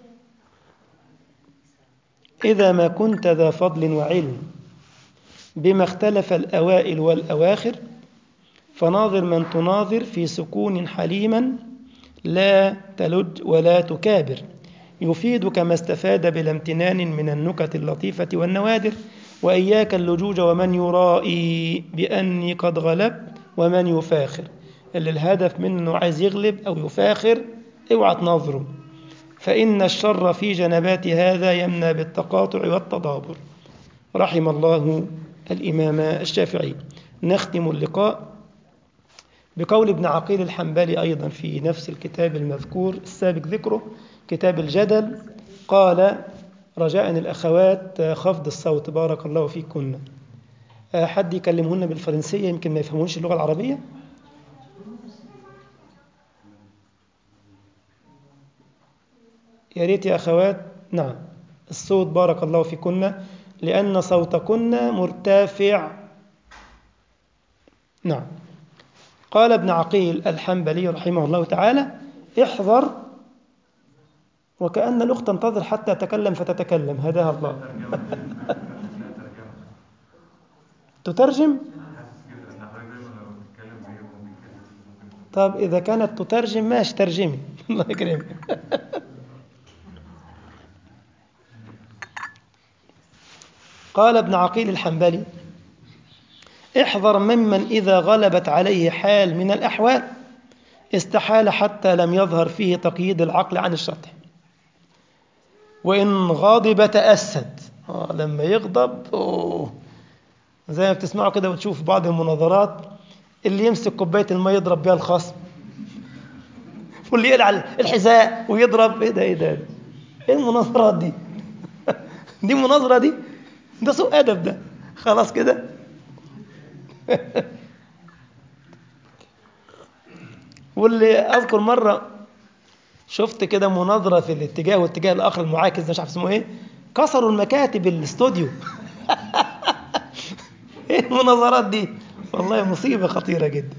إذا ما كنت ذا فضل وعلم بما اختلف الأوائل والأواخر فناظر من تناظر في سكون حليما لا تلج ولا تكابر يفيدك ما استفاد بلا امتنان من النكت اللطيفة والنوادر وإياك اللجوج ومن يرائي بأني قد غلبت ومن يفاخر اللي الهدف منه عايز يغلب أو يفاخر اوعى تناظره فإن الشر في جنبات هذا يمنى بالتقاطع والتضابر رحم الله الإمام الشافعي نختم اللقاء بقول ابن عقيل الحنبلي أيضا في نفس الكتاب المذكور السابق ذكره كتاب الجدل قال رجاء الأخوات خفض الصوت بارك الله فيكن حد يكلمهن بالفرنسية يمكن ما يفهمونش اللغة العربية يا ريت يا أخوات نعم الصوت بارك الله فيكن لأن صوتكن مرتفع نعم قال ابن عقيل الحنبلي رحمه الله تعالى احذر وكأن الأخت تنتظر حتى تكلم فتتكلم هداها الله تترجم حاسس كده ان حضرتك دايما لما بتتكلم بيبقى ممكن ممكن طب إذا كانت تترجم ماشي ترجمي الله يكرمك قال ابن عقيل الحنبلي احذر ممن إذا غلبت عليه حال من الأحوال استحال حتى لم يظهر فيه تقييد العقل عن الشرط وإن غاضب تأسد آه لما يغضب أوه. زي ما بتسمعوا كده وتشوف بعض المناظرات اللي يمسك كوباية الماء يضرب بيها الخصم واللي يقلع الحذاء ويضرب ايه ده ايه ده ايه المناظرات دي دي مناظرة دي ده سوء أدب ده خلاص كده واللي أذكر مرة شفت كده مناظرة في الاتجاه والاتجاه الآخر المعاكس مش عارف اسمه إيه كسروا المكاتب الاستوديو إيه المناظرات دي والله مصيبة خطيرة جدا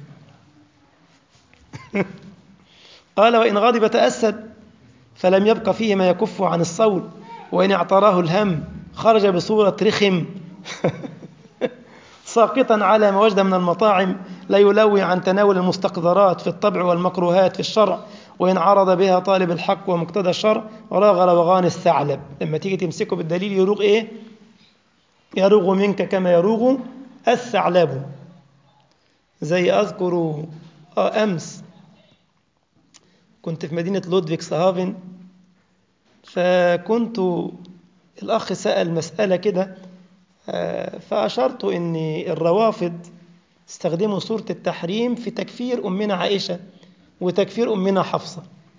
قال وإن غضب تأسد فلم يبق فيه ما يكف عن الصول وإن اعتراه الهم خرج بصورة رخم ساقطا على ما وجد من المطاعم لا يلوي عن تناول المستقذرات في الطبع والمكروهات في الشرع وإن عرض بها طالب الحق ومقتضى الشرع راغ روغان الثعلب لما تيجي تمسكه بالدليل يروغ إيه يروغ منك كما يروغ الثعلب زي أذكر أمس كنت في مدينة لودفيكس هافن فكنت الأخ سأل مسألة كده فأشرت أن الروافض استخدموا سورة التحريم في تكفير أمنا عائشة وتكفير أمنا حفصة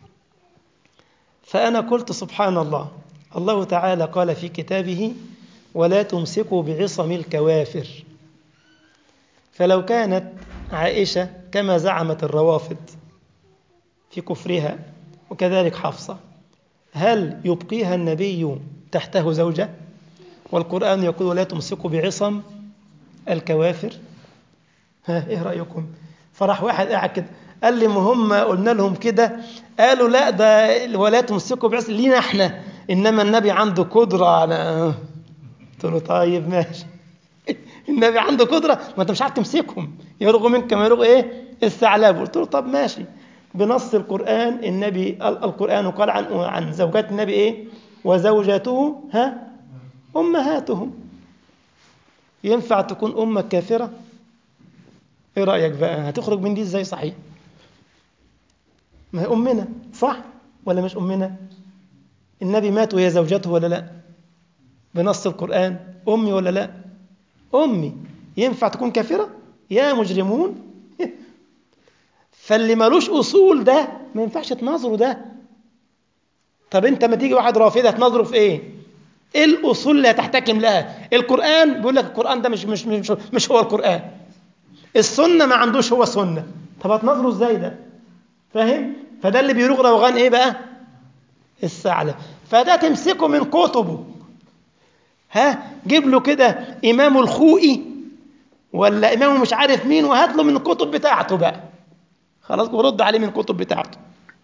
فأنا قلت سبحان الله الله تعالى قال في كتابه ولا تمسكوا بعصم الكوافر فلو كانت عائشة كما زعمت الروافض في كفرها وكذلك حفصة هل يبقيها النبي تحته زوجة والقرآن يقول ولا تمسكوا بعصم الكوافر ها ايه رأيكم فرح واحد قاعد كده قال لي ما هم قلنا لهم كده قالوا لا ده ولا تمسكوا بعصم لينا احنا انما النبي عنده قدرة على قلت له طيب ماشي النبي عنده قدرة ما انت مش عارف تمسكهم يرغوا منك ما يرغوا ايه الثعلب قلت له طب ماشي بنص القرآن النبي القرآن قال عن عن زوجات النبي ايه وزوجته ها أمهاتهم ينفع تكون أمك كافرة ايه رأيك بقى هتخرج من دي ازاي صحيح ما هي أمنا صح ولا مش أمنا النبي مات وهي زوجته ولا لا بنص القرآن أمي ولا لا أمي ينفع تكون كافرة يا مجرمون فاللي ملوش أصول ده ما ينفعش تناظره ده طب انت ما تيجي واحد رافضه تناظره في ايه ايه الاصول اللي هتحتكم لها القران بيقول لك القران ده مش مش مش, مش هو القران السنه ما عندوش هو سنه طب هتناظره ازاي ده فاهم فده اللي بيروغ روغان ايه بقى الثعلب فده تمسكه من كتبه ها جيب له كده امام الخوئي ولا امامه مش عارف مين وهات له من الكتب بتاعته بقى خلاص ورد عليه من الكتب بتاعته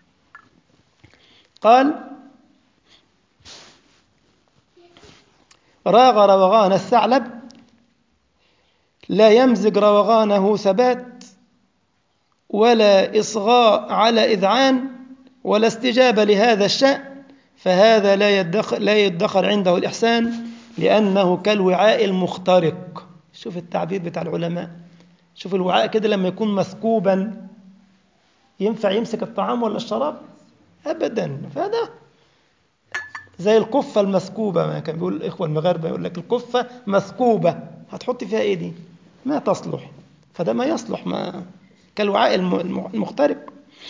قال راغ روغان الثعلب لا يمزج روغانه ثبات ولا إصغاء على إذعان ولا استجابة لهذا الشأن فهذا لا يدخر, لا يدخر عنده الإحسان لأنه كالوعاء المخترق شوف التعبير بتاع العلماء شوف الوعاء كده لما يكون مثقوبا ينفع يمسك الطعام ولا الشراب أبدا فهذا زي القفة المثقوبة ما كان بيقول الإخوة المغاربة يقول لك القفة مثقوبة هتحط فيها إيه دي ما تصلح فده ما يصلح ما كالوعاء المخترق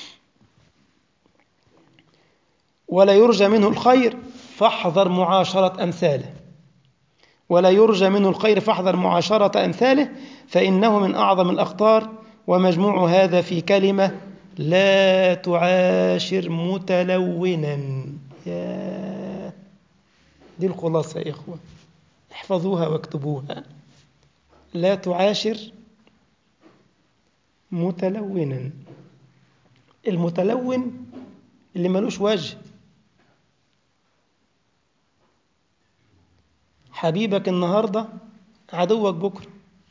ولا يرجى منه الخير فاحذر معاشرة أمثاله ولا يرجى منه الخير فاحذر معاشرة أمثاله فإنه من أعظم الأخطار ومجموع هذا في كلمة لا تعاشر متلونا يا دي الخلاصة يا إخوة احفظوها واكتبوها لا تعاشر متلونا المتلون اللي ملوش وجه حبيبك النهاردة عدوك بكرة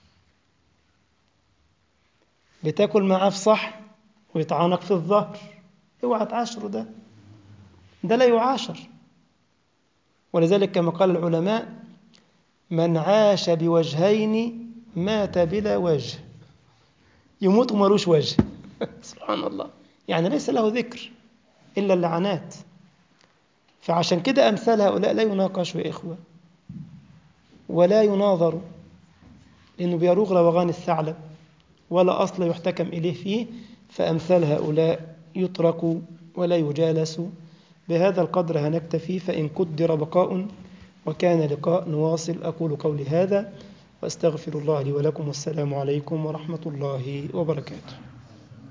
بتاكل معاه في صح ويطعنك في الظهر اوعى تعاشره ده ده لا يعاشر ولذلك كما قال العلماء من عاش بوجهين مات بلا وجه يموت وملوش وجه سبحان الله يعني ليس له ذكر إلا اللعنات فعشان كده أمثال هؤلاء لا يناقش يا إخوة ولا يناظر لأنه بيروغ روغان الثعلب ولا أصل يحتكم إليه فيه فأمثال هؤلاء يترك ولا يجالس بهذا القدر هنكتفي فإن قدر بقاء وكان لقاء نواصل أقول قولي هذا وأستغفر الله لي ولكم والسلام عليكم ورحمة الله وبركاته